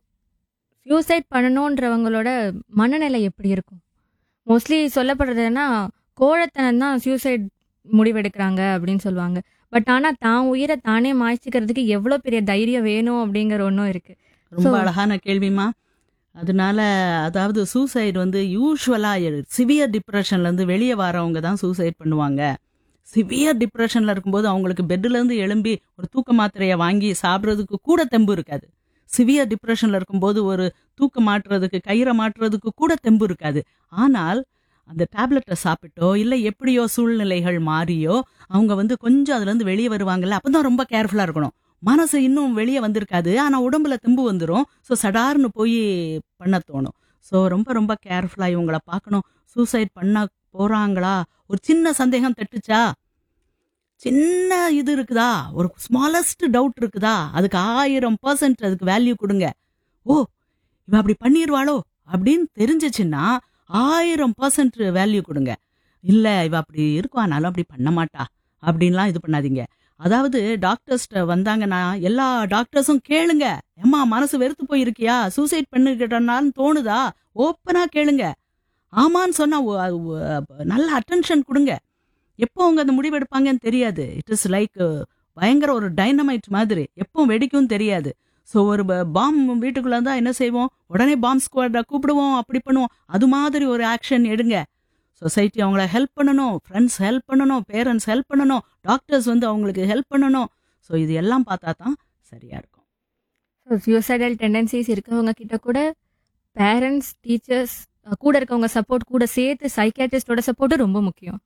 சூசைட் பண்ணணுன்றவங்களோட மனநிலை எப்படி இருக்கும் மோஸ்ட்லி சொல்லப்படுறதுன்னா கோழத்தனம் தான் சூசைட் முடிவெடுக்கிறாங்க அப்படின்னு சொல்லுவாங்க பட் ஆனால் தான் உயிரை தானே மாய்ச்சிக்கிறதுக்கு எவ்வளோ பெரிய தைரியம் வேணும் அப்படிங்கிற ஒன்றும் இருக்கு ரொம்ப So- அழகான கேள்விமா அதனால அதாவது சூசைட் வந்து யூஸ்வலா சிவியர் டிப்ரெஷன்ல இருந்து வெளியே வரவங்க தான் சூசைட் பண்ணுவாங்க சிவியர் டிப்ரெஷன்ல இருக்கும்போது அவங்களுக்கு பெட்ல இருந்து எழும்பி ஒரு தூக்க மாத்திரையை வாங்கி சாப்பிட்றதுக்கு கூட தெம்பு இருக்காது சிவியர் டிப்ரெஷன்ல இருக்கும்போது ஒரு தூக்க மாட்டுறதுக்கு கயிறை மாட்டுறதுக்கு கூட தெம்பு இருக்காது ஆனால் அந்த டேப்லெட்டை சாப்பிட்டோ இல்லை எப்படியோ சூழ்நிலைகள் மாறியோ அவங்க வந்து கொஞ்சம் அதுல இருந்து வெளியே வருவாங்கல்ல அப்பதான் ரொம்ப கேர்ஃபுல்லா இருக்கணும் மனசு இன்னும் வெளியே வந்திருக்காது ஆனா உடம்புல தெம்பு வந்துடும் ஸோ சடார்னு போய் பண்ண தோணும் ஸோ ரொம்ப ரொம்ப கேர்ஃபுல்லா இவங்கள பார்க்கணும் சூசைட் பண்ண போறாங்களா ஒரு சின்ன சந்தேகம் தட்டுச்சா சின்ன இது இருக்குதா ஒரு ஸ்மாலஸ்ட் டவுட் இருக்குதா அதுக்கு ஆயிரம் பர்சன்ட் அதுக்கு வேல்யூ கொடுங்க ஓ இவ அப்படி பண்ணிடுவாளோ அப்படின்னு தெரிஞ்சிச்சுன்னா ஆயிரம் பர்சன்ட் வேல்யூ கொடுங்க இல்ல இவ அப்படி இருக்குவானாலும் அப்படி பண்ண மாட்டா அப்படின்லாம் இது பண்ணாதீங்க அதாவது டாக்டர்ஸ்ட வந்தாங்கன்னா எல்லா டாக்டர்ஸும் கேளுங்க ஏம்மா மனசு வெறுத்து போயிருக்கியா சூசைட் பண்ணிக்கிட்டனான்னு தோணுதா ஓப்பனா கேளுங்க ஆமான்னு சொன்னா ஒ- ஒ- நல்ல அட்டென்ஷன் கொடுங்க எப்போ அவங்க அந்த முடிவு எடுப்பாங்கன்னு தெரியாது இட் இஸ் லைக் பயங்கர ஒரு டைனமைட் மாதிரி எப்போ வெடிக்கும் தெரியாது ஸோ ஒரு பாம் வீட்டுக்குள்ள இருந்தா என்ன செய்வோம் உடனே பாம் ஸ்குவாட கூப்பிடுவோம் அப்படி பண்ணுவோம் அது மாதிரி ஒரு ஆக்ஷன் எடுங்க சொசைட்டி அவங்கள ஹெல்ப் பண்ணணும் ஃப்ரெண்ட்ஸ் ஹெல்ப் பண்ணணும் பேரண்ட்ஸ் ஹெல்ப் பண்ணணும் டாக்டர்ஸ் வந்து அவங்களுக்கு ஹெல்ப் பண்ணணும் ஸோ இது எல்லாம் பார்த்தா தான் சரியா இருக்கும் ஸோ சூசைடல் டெண்டன்சிஸ் இருக்கவங்க கிட்ட கூட பேரண்ட்ஸ் டீச்சர்ஸ் கூட இருக்கவங்க சப்போர்ட் கூட சேர்த்து சைக்காட்ரிஸ்டோட சப்போர்ட்டும் ரொம்ப முக்கியம்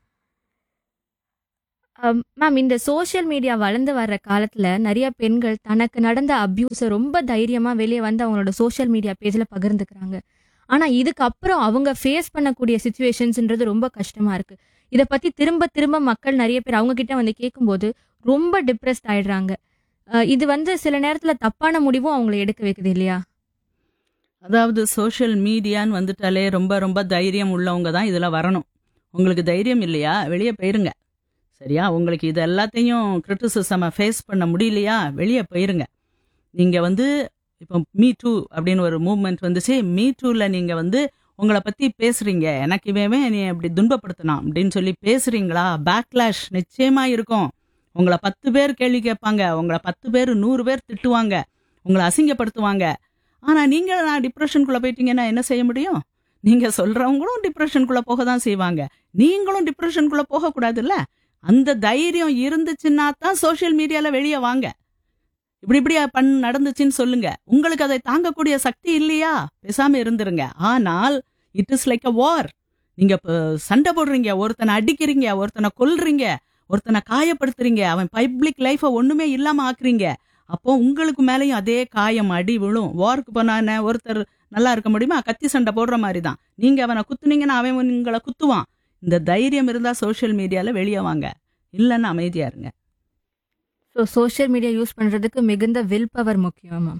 மேம் இந்த சோஷியல் மீடியா வளர்ந்து வர்ற காலத்துல நிறைய பெண்கள் தனக்கு நடந்த அபியூஸை ரொம்ப தைரியமா வெளியே வந்து அவங்களோட சோஷியல் மீடியா பேஜ்ல பகிர்ந்துக்கிறாங்க ஆனா இதுக்கப்புறம் அவங்க ஃபேஸ் பண்ணக்கூடிய சுச்சுவேஷன்ஸ்ன்றது ரொம்ப கஷ்டமா இருக்கு இதை பத்தி திரும்ப திரும்ப மக்கள் நிறைய பேர் அவங்க கிட்ட வந்து கேட்கும்போது ரொம்ப டிப்ரெஸ்ட் ஆயிடுறாங்க அஹ் இது வந்து சில நேரத்துல தப்பான முடிவும் அவங்களை எடுக்க வைக்குது இல்லையா அதாவது சோஷியல் மீடியான்னு வந்துட்டாலே ரொம்ப ரொம்ப தைரியம் உள்ளவங்க தான் இதில் வரணும் உங்களுக்கு தைரியம் இல்லையா வெளியே போயிருங்க சரியா உங்களுக்கு இது எல்லாத்தையும் கிரிட்டிசிசமை ஃபேஸ் பண்ண முடியலையா வெளியே போயிருங்க நீங்கள் வந்து இப்போ மீ டூ அப்படின்னு ஒரு மூவ்மெண்ட் வந்துச்சு மீ டூவில் நீங்கள் வந்து உங்களை பத்தி பேசுறீங்க எனக்கு இவன் நீ இப்படி துன்பப்படுத்தினான் அப்படின்னு சொல்லி பேசுறீங்களா பேக்லாஷ் நிச்சயமா இருக்கும் உங்களை பத்து பேர் கேள்வி கேட்பாங்க உங்களை பத்து பேர் நூறு பேர் திட்டுவாங்க உங்களை அசிங்கப்படுத்துவாங்க ஆனா நீங்க நான் டிப்ரெஷனுக்குள்ள போயிட்டீங்கன்னா என்ன செய்ய முடியும் நீங்க சொல்றவங்களும் டிப்ரெஷனுக்குள்ள போக தான் செய்வாங்க நீங்களும் டிப்ரெஷனுக்குள்ள போக கூடாதுல்ல அந்த தைரியம் இருந்துச்சுன்னா தான் சோஷியல் மீடியால வெளியே வாங்க இப்படி இப்படி பண் நடந்துச்சுன்னு சொல்லுங்க உங்களுக்கு அதை தாங்கக்கூடிய சக்தி இல்லையா பேசாம இருந்துருங்க ஆனால் it is like a war நீங்க இப்ப சண்டை போடுறீங்க ஒருத்தனை அடிக்கிறீங்க ஒருத்தனை கொல்றீங்க ஒருத்தனை காயப்படுத்துறீங்க அவன் பப்ளிக் லைஃப ஒண்ணுமே இல்லாம ஆக்குறீங்க அப்போ உங்களுக்கு மேலேயும் அதே காயம் அடி விழும் வார்க்கு போனான ஒருத்தர் நல்லா இருக்க முடியுமா கத்தி சண்டை போடுற மாதிரி தான் நீங்க அவனை குத்துனீங்கன்னா அவன் உங்களை குத்துவான் இந்த தைரியம் இருந்தா சோஷியல் மீடியால வெளியே வாங்க இல்லைன்னு அமைதியா இருங்க ஸோ சோஷியல் மீடியா யூஸ் பண்ணுறதுக்கு மிகுந்த வில் பவர் முக்கியம் மேம்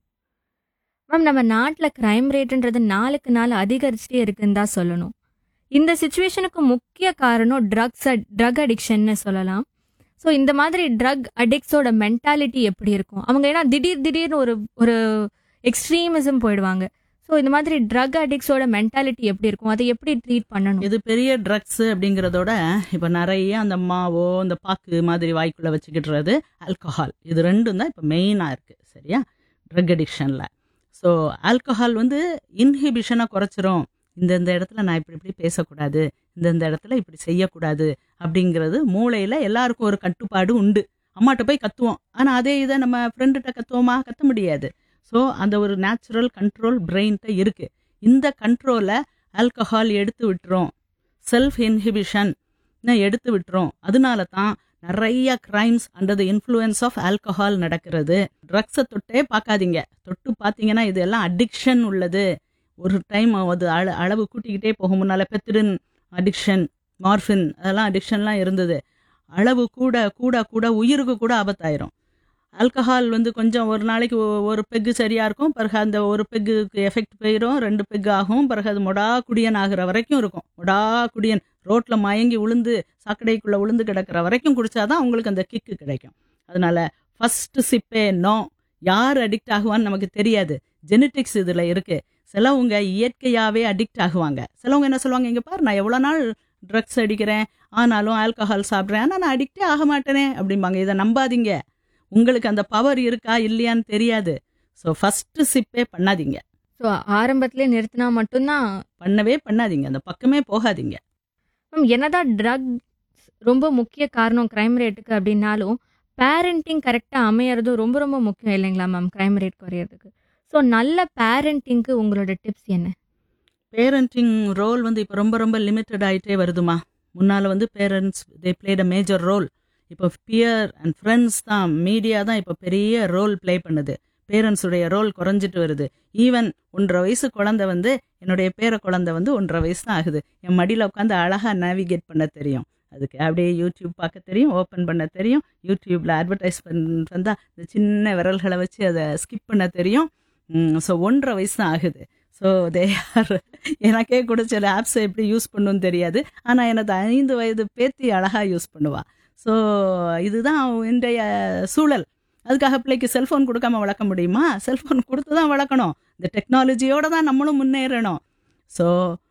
மேம் நம்ம நாட்டில் க்ரைம் ரேட்டுன்றது நாளுக்கு நாள் அதிகரிச்சுட்டே இருக்குன்னு தான் சொல்லணும் இந்த சுச்சுவேஷனுக்கு முக்கிய காரணம் ட்ரக்ஸ் ட்ரக் அடிக்ஷன்னு சொல்லலாம் ஸோ இந்த மாதிரி ட்ரக் அடிக்ட்ஸோட மென்டாலிட்டி எப்படி இருக்கும் அவங்க ஏன்னா திடீர் திடீர்னு ஒரு ஒரு எக்ஸ்ட்ரீமிசம் போயிடுவாங்க ஸோ இந்த மாதிரி ட்ரக் அடிக்ட்ஸோட மென்டாலிட்டி எப்படி இருக்கும் அதை எப்படி ட்ரீட் பண்ணணும் இது பெரிய ட்ரக்ஸ் அப்படிங்கறதோட இப்ப நிறைய அந்த மாவோ இந்த பாக்கு மாதிரி வாய்க்குள்ள வச்சுக்கிட்டுறது ஆல்கஹால் இது ரெண்டும் தான் இப்ப மெயினா இருக்கு சரியா ட்ரக் அடிக்ஷன்ல ஸோ ஆல்கஹால் வந்து இன்ஹிபிஷனை குறைச்சிரும் இந்தந்த இடத்துல நான் இப்படி இப்படி பேசக்கூடாது இந்தந்த இடத்துல இப்படி செய்யக்கூடாது அப்படிங்கிறது மூளையில எல்லாருக்கும் ஒரு கட்டுப்பாடு உண்டு அம்மாட்ட போய் கத்துவோம் ஆனா அதே இதை நம்ம ஃப்ரெண்டுகிட்ட கத்துவோமா கத்த முடியாது ஸோ அந்த ஒரு நேச்சுரல் கண்ட்ரோல் பிரெயின்ட்ட இருக்கு இந்த கண்ட்ரோலை ஆல்கஹால் எடுத்து விட்டுரும் செல்ஃப் இன்ஹிபிஷன் எடுத்து விட்டுரும் அதனால தான் நிறைய crimes under the influence of alcohol நடக்கிறது ட்ரக்ஸை தொட்டே பார்க்காதீங்க தொட்டு பார்த்தீங்கன்னா இது எல்லாம் அடிக்ஷன் உள்ளது ஒரு டைம் அது அள அளவு கூட்டிக்கிட்டே போகும் முன்னால பெத்திரின் அடிக்ஷன் மார்ஃபின் அதெல்லாம் அடிக்ஷன்லாம் இருந்தது அளவு கூட கூட கூட உயிருக்கு கூட ஆபத்தாயிரும் ஆல்கஹால் வந்து கொஞ்சம் ஒரு நாளைக்கு ஒ- ஒரு பெக்கு சரியா இருக்கும் பிறகு அந்த ஒரு பெக்குக்கு எஃபெக்ட் போயிடும் ரெண்டு பெக் ஆகும் பிறகு அது மொடா குடியன் ஆகுற வரைக்கும் இருக்கும் மொடா குடியன் ரோட்ல மயங்கி உளுந்து சாக்கடைக்குள்ள உளுந்து கிடக்கிற வரைக்கும் குடிச்சாதான் உங்களுக்கு அந்த கிக்கு கிடைக்கும் அதனால ஃபர்ஸ்ட் சிப்பே நோ யார் அடிக்ட் ஆகுவான்னு நமக்கு தெரியாது ஜெனட்டிக்ஸ் இதுல இருக்கு சிலவங்க இயற்கையாவே அடிக்ட் ஆகுவாங்க சிலவங்க என்ன சொல்லுவாங்க இங்க பாரு நான் எவ்வளவு நாள் ட்ரக்ஸ் அடிக்கிறேன் ஆனாலும் ஆல்கஹால் சாப்பிட்றேன் ஆனா நான் அடிக்டே ஆக மாட்டேனே அப்படிம்பாங்க இதை நம்பாதீங்க உங்களுக்கு அந்த பவர் இருக்கா இல்லையான்னு தெரியாது ஸோ ஃபர்ஸ்ட் சிப்பே பண்ணாதீங்க ஸோ ஆரம்பத்திலே நிறுத்தினா மட்டும்தான் பண்ணவே பண்ணாதீங்க அந்த பக்கமே போகாதீங்க மேம் என்னதான் ட்ரக்ஸ் ரொம்ப முக்கிய காரணம் க்ரைம் ரேட்டுக்கு அப்படின்னாலும் பேரண்டிங் கரெக்டாக அமையறதும் ரொம்ப ரொம்ப முக்கியம் இல்லைங்களா மேம் க்ரைம் ரேட் குறையிறதுக்கு ஸோ நல்ல பேரண்டிங்க்கு உங்களோட டிப்ஸ் என்ன பேரண்டிங் ரோல் வந்து இப்போ ரொம்ப ரொம்ப லிமிட்டட் ஆயிட்டே வருதுமா முன்னால வந்து parents they played a major role இப்போ பியர் அண்ட் ஃப்ரெண்ட்ஸ் தான் மீடியா தான் இப்போ பெரிய ரோல் ப்ளே பண்ணுது பேரண்ட்ஸுடைய ரோல் குறைஞ்சிட்டு வருது ஈவன் ஒன்றரை வயசு குழந்தை வந்து என்னுடைய பேர குழந்தை வந்து ஒன்றரை வயசு தான் ஆகுது என் மடியில் உட்காந்து அழகாக நேவிகேட் பண்ண தெரியும் அதுக்கு அப்படியே யூடியூப் பார்க்க தெரியும் ஓப்பன் பண்ண தெரியும் யூடியூப்ல அட்வர்டைஸ் பண்ணிட்டு வந்தால் இந்த சின்ன விரல்களை வச்சு அதை ஸ்கிப் பண்ண தெரியும் ஸோ ஒன்றரை வயசு தான் ஆகுது ஸோ தே ஆர் எனக்கே கூட சில ஆப்ஸை எப்படி யூஸ் பண்ணணும்னு தெரியாது ஆனால் எனது ஐந்து வயது பேத்தி அழகாக யூஸ் பண்ணுவா ஸோ இதுதான் இன்றைய சூழல் அதுக்காக பிள்ளைக்கு செல்ஃபோன் கொடுக்காம வளர்க்க முடியுமா செல்ஃபோன் கொடுத்து தான் வளர்க்கணும் இந்த டெக்னாலஜியோட தான் நம்மளும் முன்னேறணும் ஸோ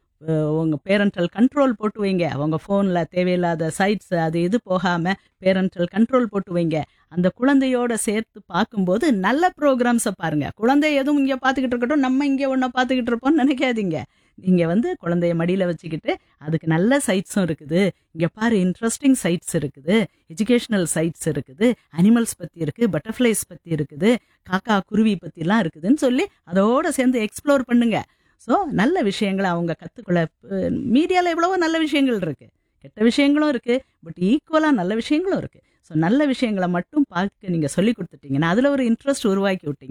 உங்கள் பேரண்டல் கண்ட்ரோல் போட்டு வைங்க அவங்க ஃபோனில் தேவையில்லாத சைட்ஸ் அது இது போகாமல் பேரண்டல் கண்ட்ரோல் போட்டு வைங்க அந்த குழந்தையோட சேர்த்து பார்க்கும்போது நல்ல ப்ரோக்ராம்ஸை பாருங்க குழந்தை எதுவும் இங்கே பார்த்துக்கிட்டு இருக்கட்டும் நம்ம இங்கே ஒன்றை பார்த்துக்கிட்டு இருப்போம்னு நினைக்காதீங்க நீங்க வந்து குழந்தைய மடியில வச்சுக்கிட்டு அதுக்கு நல்ல சைட்ஸும் இருக்குது இங்க பாரு இன்ட்ரெஸ்டிங் சைட்ஸ் இருக்குது எஜுகேஷனல் சைட்ஸ் இருக்குது அனிமல்ஸ் பத்தி இருக்கு பட்டர்ஃப்ளைஸ் பத்தி இருக்குது காக்கா குருவி பத்திலாம் இருக்குதுன்னு சொல்லி அதோட சேர்ந்து எக்ஸ்ப்ளோர் பண்ணுங்க ஸோ நல்ல விஷயங்களை அவங்க கற்றுக்கொள்ள மீடியாவில் எவ்வளவோ நல்ல விஷயங்கள் இருக்கு கெட்ட விஷயங்களும் இருக்கு பட் ஈக்குவலாக நல்ல விஷயங்களும் இருக்கு ஸோ நல்ல விஷயங்களை மட்டும் பார்க்க நீங்கள் சொல்லி கொடுத்துட்டீங்கன்னா அதில் ஒரு இன்ட்ரெஸ்ட் உருவாக்கி விட்டீங்க